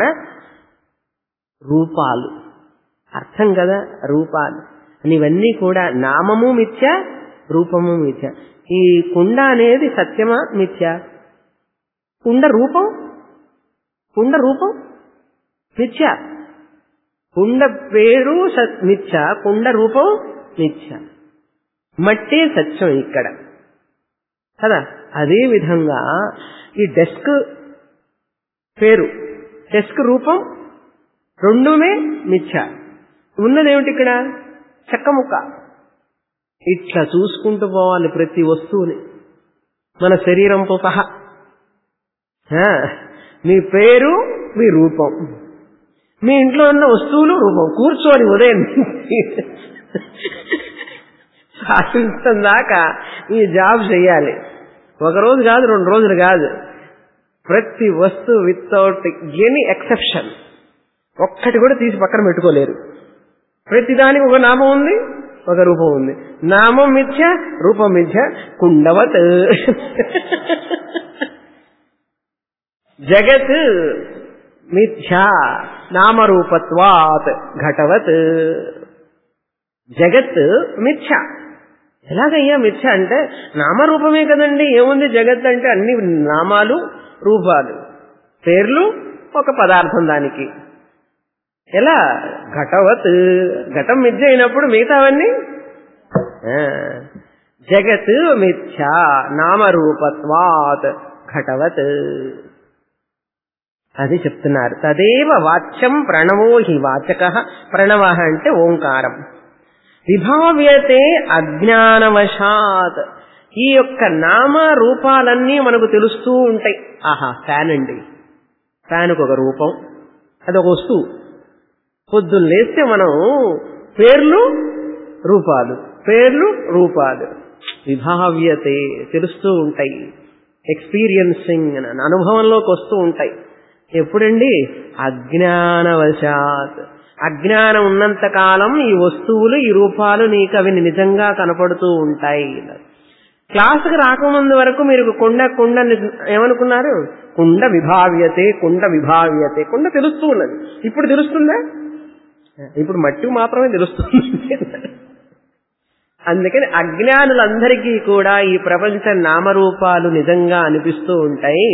రూపాలు అర్థం కదా రూపాలు అని ఇవన్నీ కూడా నామము మిథ్య రూపము మిథ్య ఈ కుండ అనేది సత్యమా మిథ్య కుండ రూపం కుండ రూపం మిథ్య కుండ పేరు సత్ మిథ్య కుండ రూపం మిథ్య మట్టే సత్యం ఇక్కడ కదా అదే విధంగా ఈ డెస్క్ పేరు డెస్క్ రూపం రెండుమే మిథ్య ఉన్నదేమిటి ఇక్కడ చెక్క ముక్క ఇట్లా చూసుకుంటూ పోవాలి ప్రతి వస్తువుని మన శరీరంతో సహా ఆ, మీ పేరు మీ రూపం మీ ఇంట్లో ఉన్న వస్తువులు రూపం కూర్చొని ఉదయం నుంచి సాయంత్రం దాకా ఈ జాబ్ చేయాలి ఒక రోజు కాదు రెండు రోజులు కాదు ప్రతి వస్తువు వితౌట్ ఎనీ ఎక్సెప్షన్ ఒక్కటి కూడా తీసి పక్కన పెట్టుకోలేరు ప్రతిదానికి ఒక నామం ఉంది ఒక రూపం ఉంది నామం మిథ్య రూపం మిథ్య కుండవత్ జగత్ మిథ్యా నామరూపత్వాత్ ఘటవత్ జగత్ మిథ్య ఎలాగయ్యా మిథ్య అంటే నామరూపమే కదండి ఏముంది జగత్ అంటే అన్ని నామాలు రూపాలు పేర్లు ఒక పదార్థం దానికి ఎలా ఘటవత్ ఘటం మిథ్య అయినప్పుడు మిగతావన్నీ ఆ, జగత్ మిథ్యా నామరూపత్వాత్ ఘటవత్ అది చెప్తున్నారు తదేవ వాచ్యం ప్రణవో హి వాచక ప్రణవ అంటే ఓంకారం విభావ్యతే అజ్ఞానవశాత్ ఈ యొక్క నామ రూపాలన్నీ మనకు తెలుస్తూ ఉంటాయి ఆహా ఫ్యాన్ అండి ఫ్యాన్కు ఒక రూపం అదొక వస్తువు పొద్దున్న లేస్తే మనం పేర్లు రూపాలు పేర్లు రూపాలు విభావ్యతే తెలుస్తూ ఉంటాయి ఎక్స్పీరియన్సింగ్ అని అనుభవంలోకి వస్తూ ఉంటాయి ఎప్పుడండి అజ్ఞానవశాత్ అజ్ఞానం ఉన్నంత కాలం ఈ వస్తువులు ఈ రూపాలు నీకు అవి నిజంగా కనపడుతూ ఉంటాయి క్లాసుకు రాకముందు వరకు మీరు కుండ కుండ ఏమనుకున్నారు కుండ విభావ్యతే కుండ విభావ్యతే కుండ తెలుస్తూ ఉన్నది ఇప్పుడు తెలుస్తుందా ఇప్పుడు మట్టి మాత్రమే తెలుస్తుంది అందుకని అజ్ఞానులందరికీ కూడా ఈ ప్రపంచ నామరూపాలు నిజంగా అనిపిస్తూ ఉంటాయి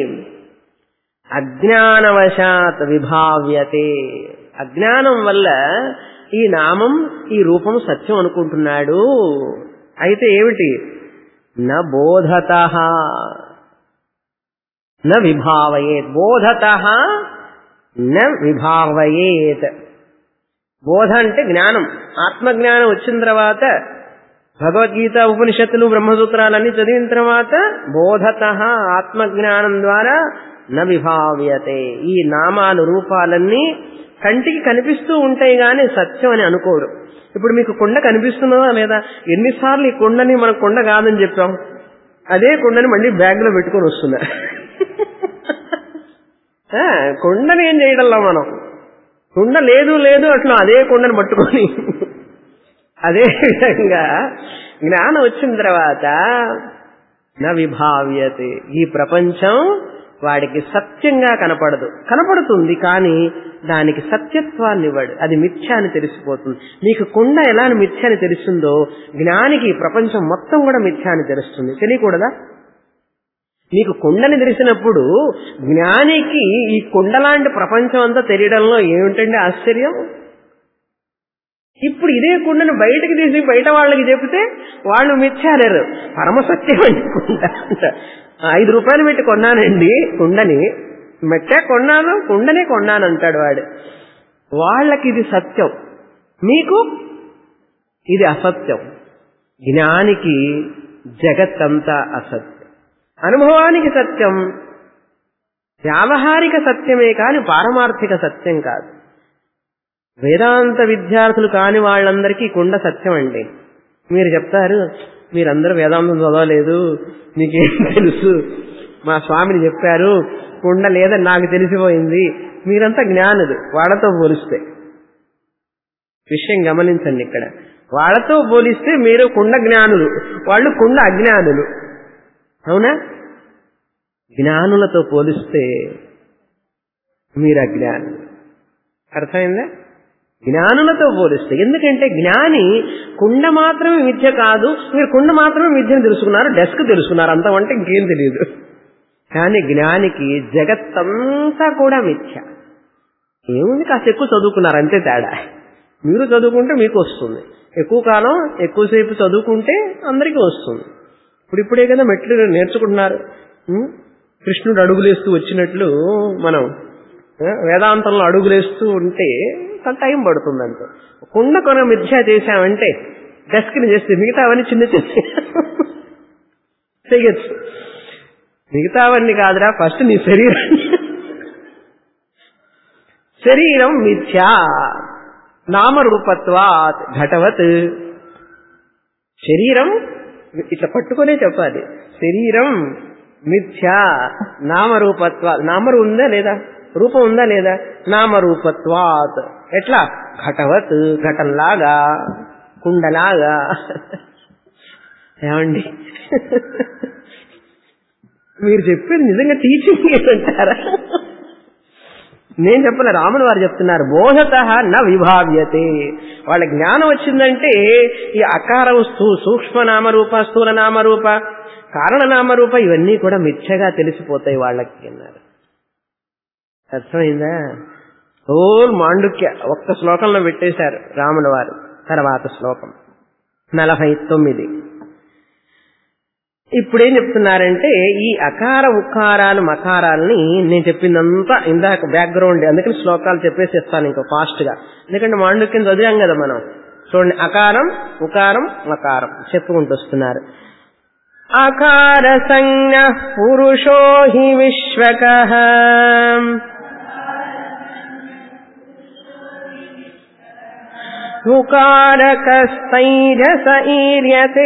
అజ్ఞానవశాత్ విభావ్యతే అజ్ఞానం వల్ల ఈ నామం ఈ రూపం సత్యం అనుకుంటున్నాడు అయితే ఏమిటి న బోధత న విభావయేత్ బోధత న విభావయేత్ బోధ అంటే జ్ఞానం ఆత్మజ్ఞానం వచ్చిన తర్వాత భగవద్గీత ఉపనిషత్తులు బ్రహ్మసూత్రాలన్నీ చదివిన తర్వాత బోధత ఆత్మజ్ఞానం ద్వారా న విభావ్యతే ఈ నామాలు రూపాలన్నీ కంటికి కనిపిస్తూ ఉంటాయి గాని సత్యం అని అనుకోడు ఇప్పుడు మీకు కొండ కనిపిస్తున్నదా లేదా ఎన్నిసార్లు ఈ కొండని మన కొండ కాదని చెప్పాం అదే కొండని మళ్ళీ బ్యాగ్ లో పెట్టుకొని వస్తున్నా కొండని ఏం చేయడంలో మనం కొండ లేదు లేదు అట్లా అదే కొండని పట్టుకొని అదే విధంగా జ్ఞానం వచ్చిన తర్వాత నా విభావ్యతే ఈ ప్రపంచం వాడికి సత్యంగా కనపడదు కనపడుతుంది కానీ దానికి సత్యత్వాన్ని ఇవ్వడు అది మిథ్య అని తెలిసిపోతుంది మీకు కుండ ఎలా మిథ్య అని తెలుస్తుందో జ్ఞానికి ఈ ప్రపంచం మొత్తం కూడా మిథ్య అని తెలుస్తుంది తెలియకూడదా మీకు కుండని తెలిసినప్పుడు జ్ఞానికి ఈ కుండలాంటి ప్రపంచం అంతా తెలియడంలో ఏమిటండి ఆశ్చర్యం ఇప్పుడు ఇదే కుండను బయటకు తీసి బయట వాళ్ళకి చెప్తే వాళ్ళు మిథ్యాలేరు పరమసత్యం అండి కుండ ఐదు రూపాయలు పెట్టి కొన్నానండి కుండని మెట్టే కొన్నాను కుండనే కొన్నాను అంటాడు వాడు వాళ్ళకి ఇది సత్యం మీకు ఇది అసత్యం జ్ఞానికి జగత్తంతా అసత్యం అనుభవానికి సత్యం వ్యావహారిక సత్యమే కాని పారమార్థిక సత్యం కాదు వేదాంత విద్యార్థులు కాని వాళ్ళందరికీ కుండ సత్యం అండి మీరు చెప్తారు మీరందరూ వేదాంతం చదవలేదు మీకేం తెలుసు మా స్వామిని చెప్పారు కుండ లేదని నాకు తెలిసిపోయింది మీరంతా జ్ఞానులు వాళ్ళతో పోలిస్తే విషయం గమనించండి ఇక్కడ వాళ్ళతో పోలిస్తే మీరు కుండ జ్ఞానులు వాళ్ళు కుండ అజ్ఞానులు అవునా జ్ఞానులతో పోలిస్తే మీరు అజ్ఞానులు అర్థమైందా జ్ఞానులతో పోలిస్తే ఎందుకంటే జ్ఞాని కుండ మాత్రమే విద్య కాదు మీరు కుండ మాత్రమే విద్యను తెలుసుకున్నారు డెస్క్ తెలుసుకున్నారు అంతమంటే ఇంకేం తెలియదు కానీ జ్ఞానికి జగత్తంతా కూడా మిథ్య ఏముంది కాస్త ఎక్కువ చదువుకున్నారు అంతే తేడా మీరు చదువుకుంటే మీకు వస్తుంది ఎక్కువ కాలం ఎక్కువసేపు చదువుకుంటే అందరికీ వస్తుంది ఇప్పుడు ఇప్పుడే కదా మెట్లు నేర్చుకుంటున్నారు కృష్ణుడు అడుగులేస్తూ వచ్చినట్లు మనం వేదాంతంలో అడుగులేస్తూ ఉంటే టైం పడుతుంది అంతే కుండ కొన మిథ్య చేశామంటే డెస్క్ని చేస్తే మిగతా అవన్నీ చిన్న చిన్న చెయ్యొచ్చు మిగతావన్నీ కాదురా ఫస్ట్ నీ శరీరం శరీరం మిథ్యా నామరూపత్వాత్ ఘటవత్ శరీరం ఇట్లా పట్టుకునే చెప్పాలి శరీరం మిథ్యా నామరూపత్వా నామరు ఉందా లేదా రూపం ఉందా లేదా నామరూపత్వాత్ ఎట్లా ఘటవత్ ఘటంలాగా కుండలాగా ఏమండి మీరు చెప్పేది నిజంగా టీచింగ్ ఏంటంటారా నేను చెప్పలే రాముడు వారు చెప్తున్నారు బోధత న విభావ్యతే వాళ్ళ జ్ఞానం వచ్చిందంటే ఈ అకారం సూక్ష్మ నామరూప స్థూల నామరూప కారణ నామరూప ఇవన్నీ కూడా మిథ్యగా తెలిసిపోతాయి వాళ్ళకి అన్నారు అర్థమైందా ఓల్ మాండుక్య ఒక్క శ్లోకంలో పెట్టేశారు రాముల వారు తర్వాత శ్లోకం నలభై తొమ్మిది ఇప్పుడేం చెప్తున్నారంటే ఈ అకార ఉకారాలు మకారాలని నేను చెప్పిందంతా ఇందాక బ్యాక్గ్రౌండ్ అందుకని శ్లోకాలు చెప్పేసి ఇస్తాను ఇంకా ఫాస్ట్ గా ఎందుకంటే మాండుక్యం చదివాం కదా మనం చూడండి అకారం ఉకారం మకారం చెప్పుకుంటూ వస్తున్నారు అకార సంజ్ఞ పురుషో హి విశ్వక ఉకారకస్తైరస ఈర్యతే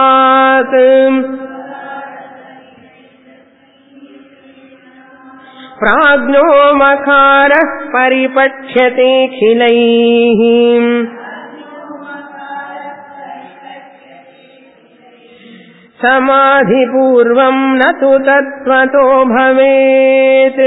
క్రమాత్ ప్రాజ్ఞో మకార పరిపక్ష్యతేఖిలై సమాధిపూర్వం నతు తత్వతో భవేత్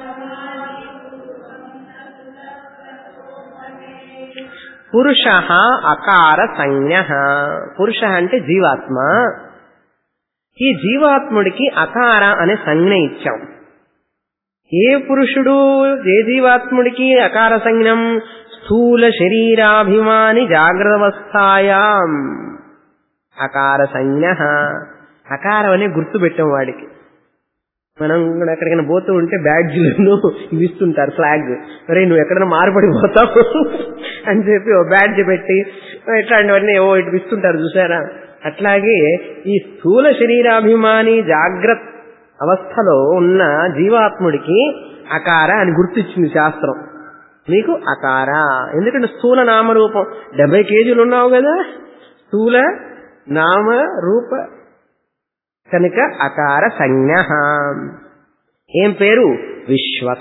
పురుష అకార సంజ్ఞ పురుష అంటే జీవాత్మ ఈ జీవాత్ముడికి అకార అనే సంజ్ఞ ఇచ్చాం ఏ పురుషుడు ఏ జీవాత్ముడికి అకార సంజ్ఞం స్థూల శరీరాభిమాని జాగ్రత్తవస్థాయాం అకార సంజ్ఞ అకారం అనే గుర్తు పెట్టాం వాడికి మనం కూడా ఎక్కడికైనా పోతూ ఉంటే బ్యాడ్జ్లను ఇవి ఇస్తుంటారు ఫ్లాగ్ మరి నువ్వు ఎక్కడైనా మారుపడిపోతావు అని చెప్పి ఓ బ్యాడ్జ్ పెట్టి ఇట్లాంటివన్నీ ఏవో ఇటు ఇస్తుంటారు చూసారా అట్లాగే ఈ స్థూల శరీరాభిమాని జాగ్రత్త అవస్థలో ఉన్న జీవాత్ముడికి అకార అని గుర్తిచ్చింది శాస్త్రం నీకు అకార ఎందుకంటే స్థూల నామరూపం డెబ్బై కేజీలు ఉన్నావు కదా స్థూల నామ రూప కనుక అకార సంజ్ఞ ఏం పేరు విశ్వక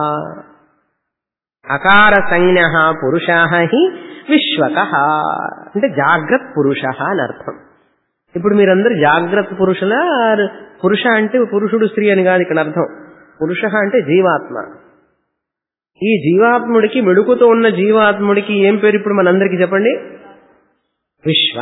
అకార సంజ్ఞ పురుష హి విశ్వక అంటే జాగ్రత్త పురుష అని అర్థం ఇప్పుడు మీరందరూ జాగ్రత్త పురుషుల పురుష అంటే పురుషుడు స్త్రీ అని కాదు ఇక్కడ అర్థం పురుష అంటే జీవాత్మ ఈ జీవాత్ముడికి మెడుకుతో ఉన్న జీవాత్ముడికి ఏం పేరు ఇప్పుడు మనందరికీ చెప్పండి విశ్వ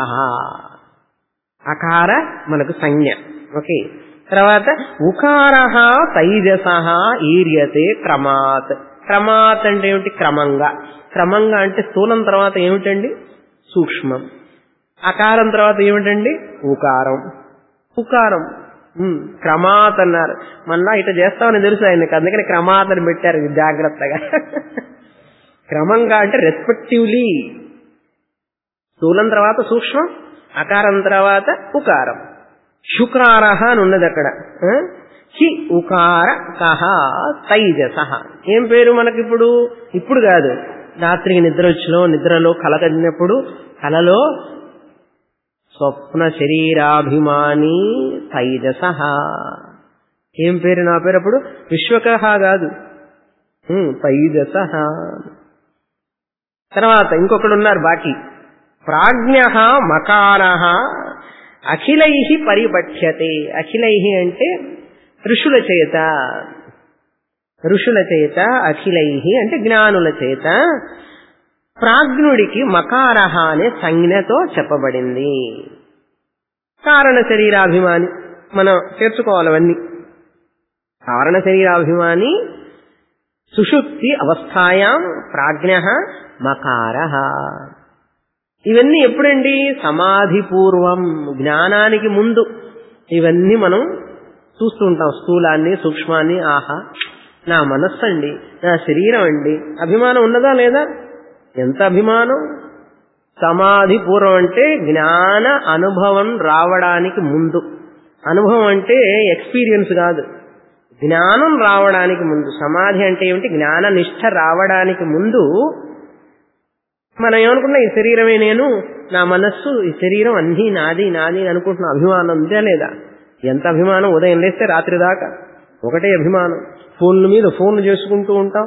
అకార మనకు సంజ్ఞ ఓకే తర్వాత ఉకార తైజస ఈర్యతే క్రమాత్ క్రమాత్ అంటే ఏమిటి క్రమంగా క్రమంగా అంటే స్థూలం తర్వాత ఏమిటండి సూక్ష్మం అకారం తర్వాత ఏమిటండి ఉకారం ఉకారం క్రమాత్ అన్నారు మళ్ళా ఇట్లా చేస్తామని తెలుసు ఆయనకి అందుకని క్రమాత్ అని పెట్టారు జాగ్రత్తగా క్రమంగా అంటే రెస్పెక్టివ్లీ స్థూలం తర్వాత సూక్ష్మం అకారం తర్వాత ఉకారం శుకార అని ఉన్నది అక్కడ హి ఉకార కహ తైజస ఏం పేరు మనకిప్పుడు ఇప్పుడు కాదు రాత్రికి నిద్ర వచ్చిలో నిద్రలో కల కదినప్పుడు కలలో స్వప్న శరీరాభిమాని తైజస ఏం పేరు నా పేరు అప్పుడు విశ్వకహ కాదు తైజస తర్వాత ఇంకొకడు ఉన్నారు బాకీ ప్రాజ్ఞ మకార అఖిలై పరిపఠ్యతే అఖిలై అంటే ఋషుల చేత ఋషుల చేత అఖిలై అంటే జ్ఞానుల చేత ప్రాజ్ఞుడికి మకారహ అనే సంజ్ఞతో చెప్పబడింది కారణ శరీరాభిమాని మనం చేర్చుకోవాలి అవన్నీ కారణ శరీరాభిమాని సుషుప్తి అవస్థాయాం ప్రాజ్ఞ మకార ఇవన్నీ ఎప్పుడండి సమాధి పూర్వం జ్ఞానానికి ముందు ఇవన్నీ మనం చూస్తూ ఉంటాం స్థూలాన్ని సూక్ష్మాన్ని ఆహా నా మనస్సు అండి నా శరీరం అండి అభిమానం ఉన్నదా లేదా ఎంత అభిమానం సమాధి పూర్వం అంటే జ్ఞాన అనుభవం రావడానికి ముందు అనుభవం అంటే ఎక్స్పీరియన్స్ కాదు జ్ఞానం రావడానికి ముందు సమాధి అంటే ఏమిటి జ్ఞాన నిష్ఠ రావడానికి ముందు మనం ఏమనుకున్నా ఈ శరీరమే నేను నా మనస్సు ఈ శరీరం అన్నీ నాది నాది అనుకుంటున్న అభిమానం ఉందా లేదా ఎంత అభిమానం ఉదయం లేస్తే రాత్రి దాకా ఒకటే అభిమానం ఫోన్ల మీద ఫోన్లు చేసుకుంటూ ఉంటాం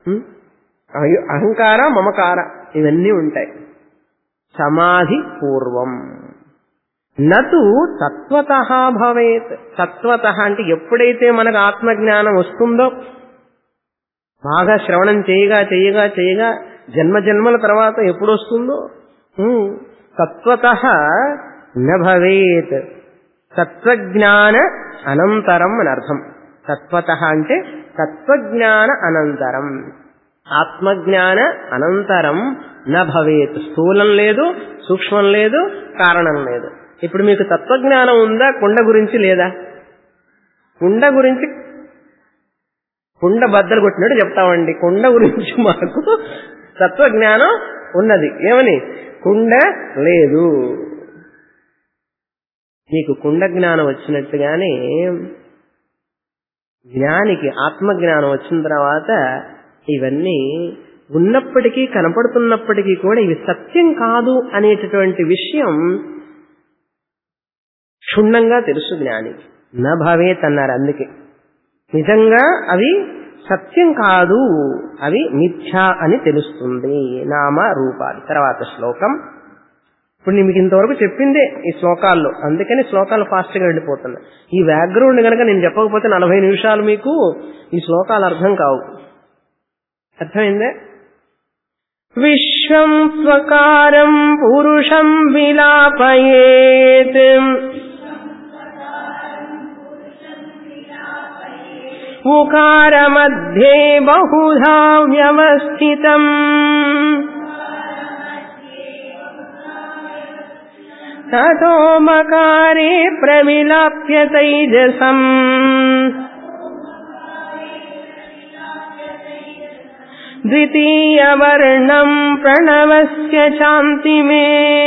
అహంకార మమకార ఇవన్నీ ఉంటాయి సమాధి పూర్వం నటు తత్వత భవేత్ తత్వత అంటే ఎప్పుడైతే మనకు ఆత్మజ్ఞానం వస్తుందో బాగా శ్రవణం చేయగా చేయగా చేయగా జన్మ జన్మల తర్వాత ఎప్పుడు వస్తుందో తత్వత నభవేత్ తత్వజ్ఞాన అనంతరం అని అర్థం తత్వత అంటే తత్వజ్ఞాన అనంతరం ఆత్మజ్ఞాన అనంతరం నభవేత్ స్థూలం లేదు సూక్ష్మం లేదు కారణం లేదు ఇప్పుడు మీకు తత్వజ్ఞానం ఉందా కుండ గురించి లేదా కుండ గురించి కుండ బద్దలు కొట్టినట్టు చెప్తామండి కుండ గురించి మాకు తత్వజ్ఞానం ఉన్నది ఏమని కుండ లేదు నీకు కుండ జ్ఞానం వచ్చినట్టుగానే జ్ఞానికి ఆత్మజ్ఞానం వచ్చిన తర్వాత ఇవన్నీ ఉన్నప్పటికీ కనపడుతున్నప్పటికీ కూడా ఇవి సత్యం కాదు అనేటటువంటి విషయం క్షుణ్ణంగా తెలుసు జ్ఞానికి నా భవేత్ అన్నారు అందుకే నిజంగా అవి సత్యం కాదు అవి మిథ్యా అని తెలుస్తుంది నామ రూపాలు తర్వాత శ్లోకం ఇప్పుడు నేను మీకు ఇంతవరకు చెప్పిందే ఈ శ్లోకాల్లో అందుకని శ్లోకాలు ఫాస్ట్గా వెళ్ళిపోతున్నాయి ఈ బ్యాక్గ్రౌండ్ కనుక నేను చెప్పకపోతే నలభై నిమిషాలు మీకు ఈ శ్లోకాలు అర్థం కావు అర్థమైందే విశ్వం స్వకారం పురుషం విలాపయేత్ ఉకారमध्ये బహుధా వ్యవస్థితం తతో మకారే ప్రమిలాప్య తైజసం ద్వితీయవర్ణం ప్రణవస్య శాంతిమే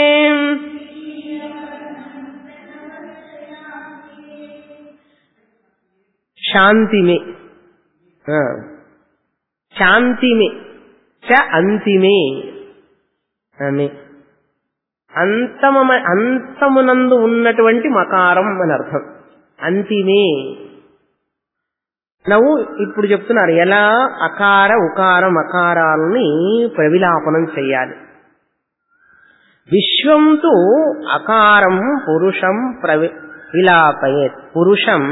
శాంతిమే ఆ. శాంతిమే చ అంతిమే ఆమె అంతమ అంతమునందు ఉన్నటువంటి మకారం అని అర్థం అంతిమే నవ్వు ఇప్పుడు చెప్తున్నారు ఎలా అకార ఉకార మకారాలని ప్రవిలాపనం చెయ్యాలి విశ్వంతో అకారం పురుషం ప్రవి విలాపయేత్ పురుషం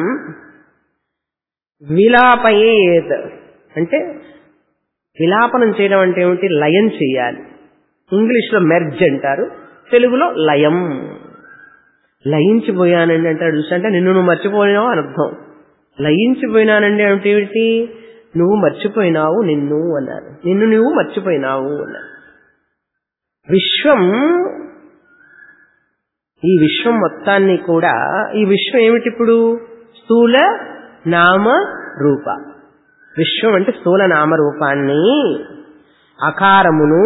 విలాపయేత్ అంటే విలాపనం చేయడం అంటే ఏమిటి లయం చేయాలి ఇంగ్లీష్లో మెర్జ్ అంటారు తెలుగులో లయం లయించిపోయానండి అంటాడు చూసంటే నిన్ను నువ్వు మర్చిపోయినావు అని అర్థం లయించిపోయినానండి అంటే ఏమిటి నువ్వు మర్చిపోయినావు నిన్ను అన్నారు నిన్ను నువ్వు మర్చిపోయినావు అన్నారు విశ్వం ఈ విశ్వం మొత్తాన్ని కూడా ఈ విశ్వం ఏమిటి ఇప్పుడు స్థూల నామ రూప విశ్వం అంటే స్థూల నామ రూపాన్ని అకారమును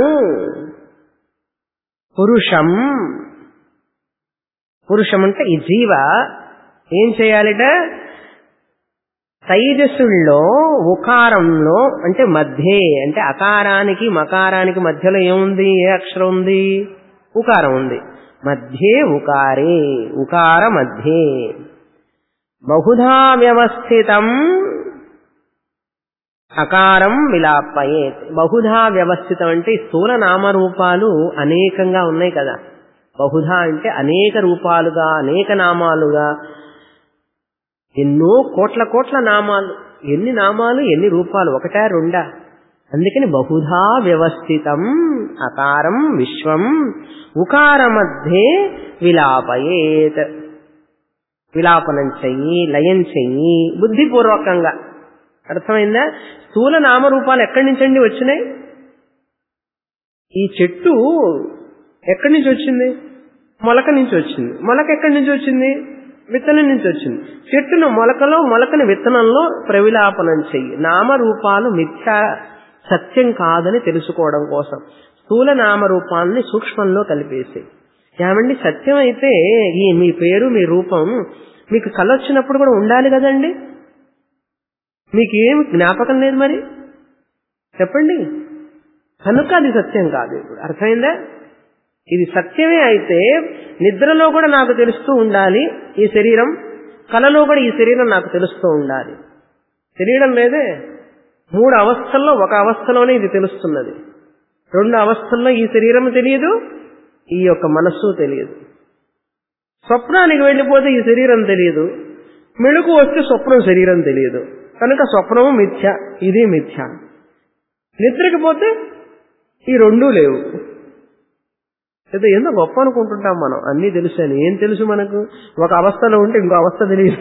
పురుషం పురుషం అంటే ఈ జీవ ఏం చేయాలిట తైజస్సుల్లో ఉకారంలో అంటే మధ్యే అంటే అకారానికి మకారానికి మధ్యలో ఏముంది ఏ అక్షరం ఉంది ఉకారం ఉంది మధ్యే ఉకారే ఉకార మధ్యే బహుధా వ్యవస్థితం అకారం విలాపయే బహుధా వ్యవస్థితం అంటే ఈ స్థూల నామరూపాలు అనేకంగా ఉన్నాయి కదా బహుధా అంటే అనేక రూపాలుగా అనేక నామాలుగా ఎన్నో కోట్ల కోట్ల నామాలు ఎన్ని నామాలు ఎన్ని రూపాలు ఒకటా రెండా అందుకని బహుధా వ్యవస్థితం అకారం విశ్వం ఉకార మధ్యే విలాపయేత్ విలాపనం చెయ్యి లయం చెయ్యి బుద్ధిపూర్వకంగా అర్థమైందా స్థూల నామరూపాలు ఎక్కడి నుంచండి వచ్చినాయి ఈ చెట్టు ఎక్కడి నుంచి వచ్చింది మొలక నుంచి వచ్చింది మొలక ఎక్కడి నుంచి వచ్చింది విత్తనం నుంచి వచ్చింది చెట్టును మొలకలో మొలకని విత్తనంలో ప్రవిలాపనం చెయ్యి నామరూపాలు మిథ్యా సత్యం కాదని తెలుసుకోవడం కోసం స్థూల నామరూపాలని సూక్ష్మంలో కలిపేసి ఏమండి సత్యం అయితే ఈ మీ పేరు మీ రూపం మీకు కళ వచ్చినప్పుడు కూడా ఉండాలి కదండి మీకు ఏమి జ్ఞాపకం లేదు మరి చెప్పండి కనుక అది సత్యం కాదు ఇప్పుడు అర్థమైందా ఇది సత్యమే అయితే నిద్రలో కూడా నాకు తెలుస్తూ ఉండాలి ఈ శరీరం కలలో కూడా ఈ శరీరం నాకు తెలుస్తూ ఉండాలి తెలియడం లేదే మూడు అవస్థల్లో ఒక అవస్థలోనే ఇది తెలుస్తున్నది రెండు అవస్థల్లో ఈ శరీరం తెలియదు ఈ యొక్క మనస్సు తెలియదు స్వప్నానికి వెళ్ళిపోతే ఈ శరీరం తెలియదు మెళుకు వస్తే స్వప్నం శరీరం తెలియదు కనుక స్వప్నము మిథ్య ఇది మిథ్య నిద్రకి పోతే ఈ రెండూ లేవు ఏదో ఎంతో గొప్ప అనుకుంటుంటాం మనం అన్నీ తెలుసు అని ఏం తెలుసు మనకు ఒక అవస్థలో ఉంటే ఇంకో అవస్థ తెలియదు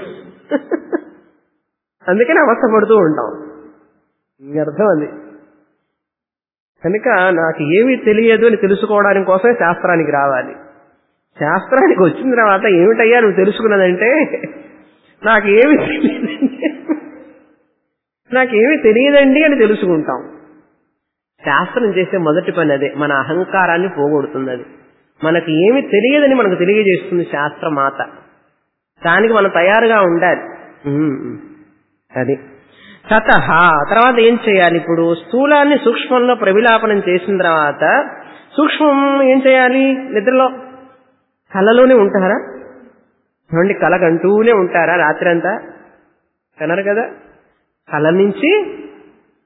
అందుకని అవస్థ పడుతూ ఉంటాం ఇంక అర్థం అది కనుక నాకు ఏమీ తెలియదు అని తెలుసుకోవడానికి కోసమే శాస్త్రానికి రావాలి శాస్త్రానికి వచ్చిన తర్వాత ఏమిటయ్యా నువ్వు తెలుసుకున్నదంటే నాకేమి తెలియదండి నాకేమి తెలియదండి అని తెలుసుకుంటాం శాస్త్రం చేసే మొదటి పని అదే మన అహంకారాన్ని పోగొడుతుంది అది మనకు ఏమి తెలియదని మనకు తెలియజేస్తుంది శాస్త్రమాత దానికి మనం తయారుగా ఉండాలి ఉమ్, అది తత తర్వాత ఏం చేయాలి ఇప్పుడు స్థూలాన్ని సూక్ష్మంలో ప్రవిలాపనం చేసిన తర్వాత సూక్ష్మం ఏం చేయాలి నిద్రలో కళలోనే ఉంటారా చూడండి కళ కంటూనే ఉంటారా రాత్రి అంతా కనరు కదా కళ నుంచి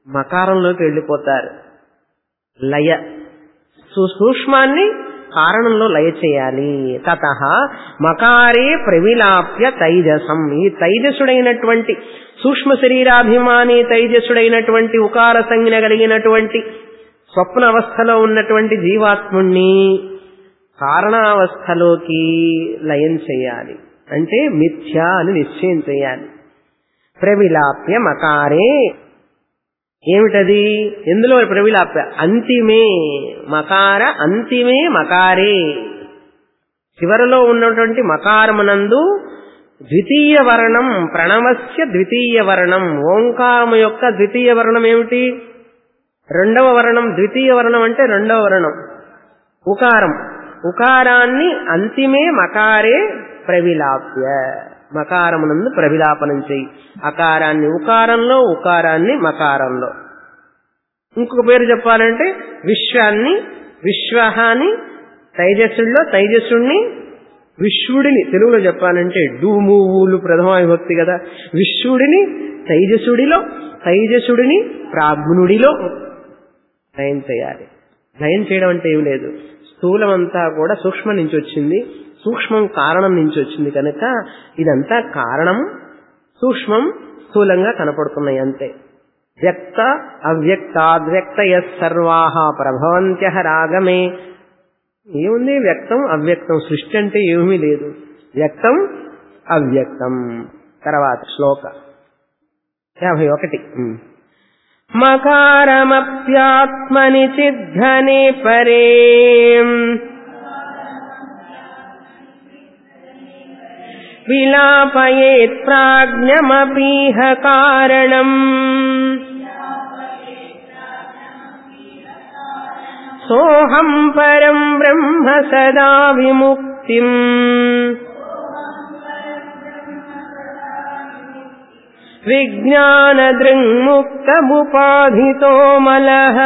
మకారంలోకి వెళ్ళిపోతారు లయ సు- సూక్ష్మాన్ని కారణంలో లయ చేయాలి తత మకారే ప్రవిలాప్య తైజసం ఈ తైజసుడైనటువంటి సూక్ష్మ శరీరాభిమాని తైజసుడైనటువంటి ఉకార సంజ్ఞ కలిగినటువంటి స్వప్న అవస్థలో ఉన్నటువంటి జీవాత్ముణ్ణి కారణావస్థలోకి లయం చేయాలి అంటే మిథ్య అని నిశ్చయం చేయాలి ప్రవిలాప్య మకారే ఏమిటది ఎందులో ప్రవిలాప్య అంతిమే మకార అంతిమే మకారే చివరలో ఉన్నటువంటి మకారమునందు ద్వితీయ వర్ణం ప్రణవస్య ద్వితీయ వర్ణం ఓంకారము యొక్క ద్వితీయ వర్ణం ఏమిటి రెండవ వర్ణం ద్వితీయ వర్ణం అంటే రెండవ వర్ణం ఉకారం ఉకారాన్ని అంతిమే మకారే ప్రవిలాప్య మకారమునందు ప్రవిలాపనం చెయ్యి అకారాన్ని ఉకారంలో ఉకారాన్ని మకారంలో ఇంకొక పేరు చెప్పాలంటే విశ్వాన్ని విశ్వహాని తైజస్సుల్లో తైజస్సుణ్ణి విశ్వుడిని తెలుగులో చెప్పాలంటే డూము ఊలు ప్రథమ విభక్తి కదా విశ్వుడిని తైజసుడిలో తైజసుడిని ప్రాజ్ఞుడిలో లయం చేయాలి లయం చేయడం అంటే ఏం లేదు స్థూలం అంతా కూడా సూక్ష్మం నుంచి వచ్చింది సూక్ష్మం కారణం నుంచి వచ్చింది కనుక ఇదంతా కారణం సూక్ష్మం స్థూలంగా కనపడుతున్నాయి అంతే వ్యక్త అవ్యక్తాద్వ్యక్తయ సర్వాహ ప్రభవంత్య రాగమే ఏముంది వ్యక్తం అవ్యక్తం సృష్టి అంటే ఏమీ లేదు వ్యక్తం అవ్యక్తం తర్వాత శ్లోక యాభై ఒకటి ఉమ్. మకారమప్యాత్మని చిద్ధనే పరే విలాపయేత్ ప్రాజ్ఞమపీహ కారణం సోహం పరం బ్రహ్మ సదా విముక్తిం విజ్ఞానదృంముక్తముపాధితో మలః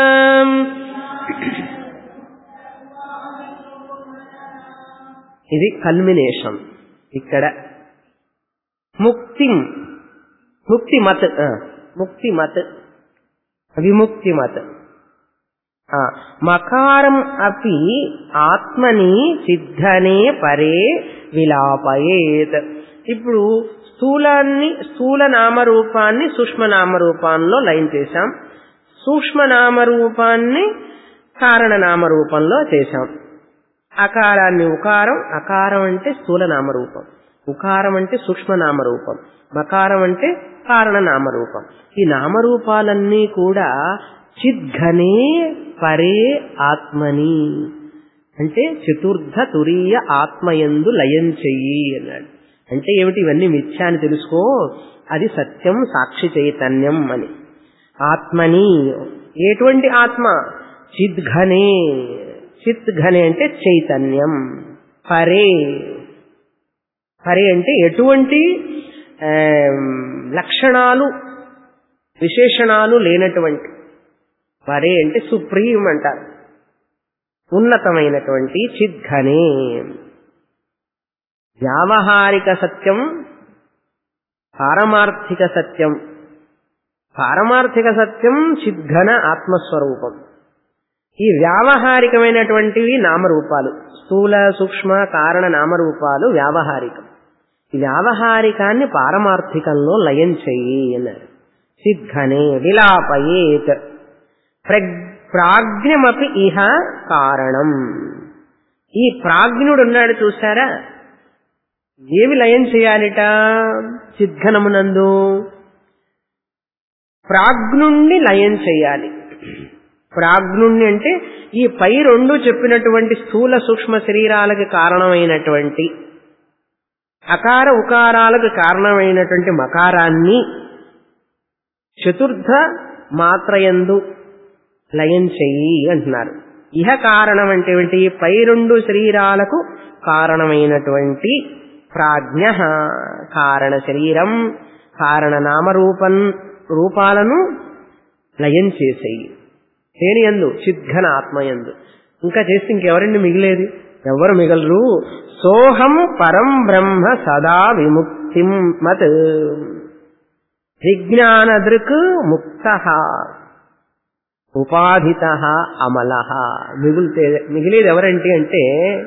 ఇది కల్మినేషన్ ఇక్కడ ముక్తి ముక్తి మత్ ఆ, ముక్తి మత్ విముక్తి మత్ ఆ, మకారం అపి ఆత్మని సిద్ధనే పరే విలాపయేత్ ఇప్పుడు స్థూలాన్ని స్థూల నామరూపాన్ని సూక్ష్మ నామరూపాల్లో లైన్ చేశాం సూక్ష్మ నామరూపాన్ని కారణ నామరూపంలో చేశాం అకారాన్ని ఉకారం అకారం అంటే స్థూల నామరూపం ఉకారం అంటే సూక్ష్మ నామరూపం మకారం అంటే కారణ నామరూపం ఈ నామరూపాలన్నీ కూడా చిద్ఘనే పరే ఆత్మని అంటే చతుర్థ తురీయ ఆత్మయందు లయం చెయ్యి అన్నాడు అంటే ఏమిటి ఇవన్నీ మిథ్యా అని తెలుసుకో అది సత్యం సాక్షి చైతన్యం అని ఆత్మని ఎటువంటి ఆత్మ చిద్ఘనే చిద్ఘనే అంటే చైతన్యం పరే పరే అంటే ఎటువంటి ఆమ్, లక్షణాలు విశేషణాలు లేనటువంటి పరే అంటే సుప్రీం అంటారు ఉన్నతమైనటువంటి చిద్ఘనే వ్యావహారిక సత్యం పారమార్థిక సత్యం పారమార్థిక సత్యం చిద్ఘన ఆత్మస్వరూపం ఈ వ్యావహారికమైనటువంటివి నామరూపాలు స్థూల సూక్ష్మ కారణ నామరూపాలు వ్యావహారికం ఈ వ్యావహారికాన్ని పారమార్థికంలో లయం చెయ్యి అన్నారు సిద్ధనే విలాపయేత్ ప్రగ్- ప్రాజ్ఞమపి ఇహ కారణం ఈ ప్రాజ్ఞుడు ఉన్నాడు చూసారా ఏమి లయం చేయాలిట సిద్ధనమునందు ప్రాజ్ఞుణ్ణి లయం చేయాలి ప్రాజ్ఞుణ్ణి అంటే ఈ పై రెండు చెప్పినటువంటి స్థూల సూక్ష్మ శరీరాలకు కారణమైనటువంటి అకార ఉకారాలకు కారణమైనటువంటి మకారాన్ని చతుర్థ మాత్రయందు లయం చెయ్యి అంటున్నారు ఇహ కారణం అంటే ఏమిటి పై రెండు శరీరాలకు కారణమైనటువంటి ప్రాజ్ఞ కారణ శరీరం కారణ నామరూపం రూపాలను లయం చేసేయి దేని ఎందు చిద్ఘన ఆత్మయందు ఇంకా చేస్తే ఇంకెవరండి మిగిలేది ఎవరు మిగలరు సోహం పరం బ్రహ్మ సదా విముక్తిం మత్ విజ్ఞానదృక్ ముక్త ఉపాధిత అమల మిగులితే మిగిలేది ఎవరంటే అంటే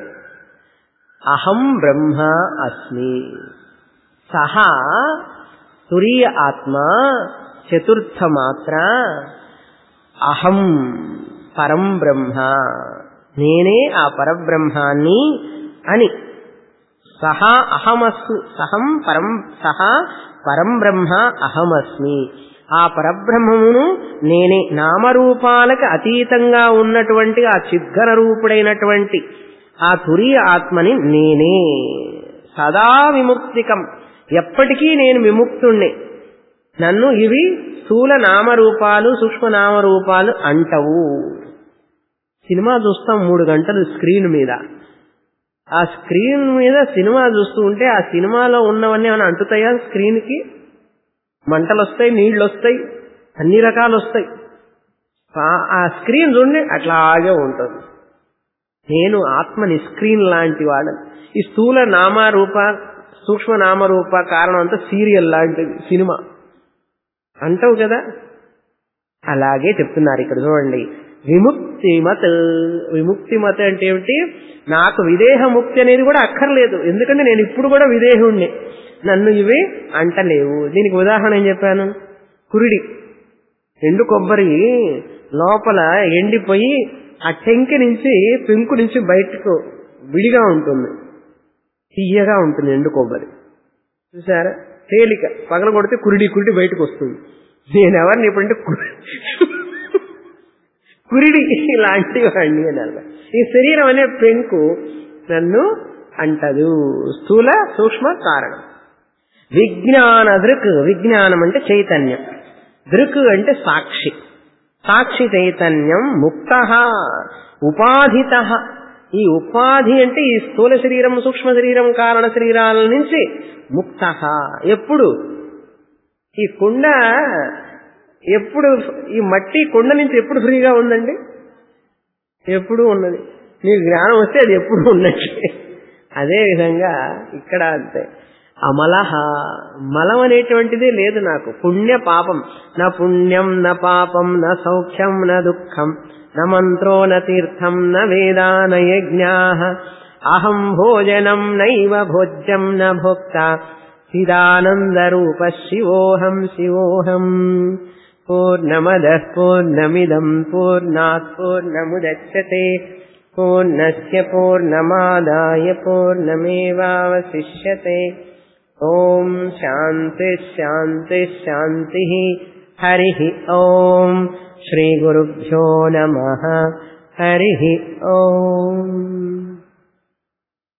అహం బ్రహ్మ అస్మి సహా తురీయ ఆత్మ చతుర్థ మాత్ర అహం పరం బ్రహ్మ నేనే ఆ పరబ్రహ్మాన్ని అని సహా అహమస్మి సహం పరం సహా పరం బ్రహ్మ అహమస్మి ఆ పరబ్రహ్మమును నేనే నామరూపాలకు అతీతంగా ఉన్నటువంటి ఆ చిద్ఘన రూపుడైనటువంటి ఆ తురియ ఆత్మని నేనే సదా విముక్తికం ఎప్పటికీ నేను విముక్తుణ్ణి నన్ను ఇవి స్థూల నామరూపాలు సూక్ష్మ నామరూపాలు అంటవు సినిమా చూస్తాం మూడు గంటలు స్క్రీన్ మీద ఆ స్క్రీన్ మీద సినిమా చూస్తూ ఉంటే ఆ సినిమాలో ఉన్నవన్నీ ఏమైనా అంటుతాయా స్క్రీన్కి మంటలు వస్తాయి నీళ్లు వస్తాయి అన్ని రకాలు వస్తాయి ఆ స్క్రీన్ చూడండి అట్లాగే ఉంటుంది నేను ఆత్మని స్క్రీన్ లాంటి వాడని ఈ స్థూల నామరూప సూక్ష్మ నామరూప కారణం అంతా సీరియల్ లాంటిది సినిమా అంటావు కదా అలాగే చెప్తున్నారు ఇక్కడ చూడండి విముక్తి మత్ విముక్తి మత్ అంటే ఏమిటి నాకు విదేహ ముక్తి అనేది కూడా అక్కర్లేదు ఎందుకంటే నేను ఇప్పుడు కూడా విదేహుణ్ణి నన్ను ఇవి అంటలేవు దీనికి ఉదాహరణ ఏం చెప్పాను కురిడి ఎండు కొబ్బరి లోపల ఎండిపోయి ఆ టెంకి నుంచి పెంకు నుంచి బయటకు విడిగా ఉంటుంది తీయగా ఉంటుంది ఎండు కొబ్బరి చూసారా తేలిక పగల కొడితే కురిడి కురిడి బయటకు వస్తుంది నేను ఎవరిని ఎప్పుడంటే కురిడి లాంటి వాడిని అనాలి ఈ శరీరం అనే పెంకు నన్ను అంటదు స్థూల సూక్ష్మ కారణం విజ్ఞాన దృక్ విజ్ఞానం అంటే చైతన్యం దృక్ అంటే సాక్షి సాక్షి చైతన్యం ముక్త ఉపాధిత ఈ ఉపాధి అంటే ఈ స్థూల శరీరం సూక్ష్మ శరీరం కారణ శరీరాల నుంచి ముక్త ఎప్పుడు ఈ కుండ ఎప్పుడు ఈ మట్టి కొండ నుంచి ఎప్పుడు ఫ్రీగా ఉందండి ఎప్పుడు ఉన్నది నీకు జ్ఞానం వస్తే అది ఎప్పుడు ఉన్నట్టే అదే విధంగా ఇక్కడ అంతే అమలహ మలం అనేటువంటిదే లేదు నాకు పుణ్య పాపం నా పుణ్యం నా పాపం నా సౌఖ్యం నా దుఃఖం న మంత్రో న తీర్థం న వేదా న యజ్ఞా అహం భోజనం నైవ భోజ్యం న భోక్త చిదానందరూప శివోహం శివోహం పూర్ణమదః పూర్ణమిదం పూర్ణాత్ పూర్ణముదచ్చతే పూర్ణస్య పూర్ణమాదాయ పూర్ణమేవావశిష్యతే ఓం శాంతి శాంతి శాంతి హరి ఓం శ్రీ గురుభ్యో నమ హరి ఓం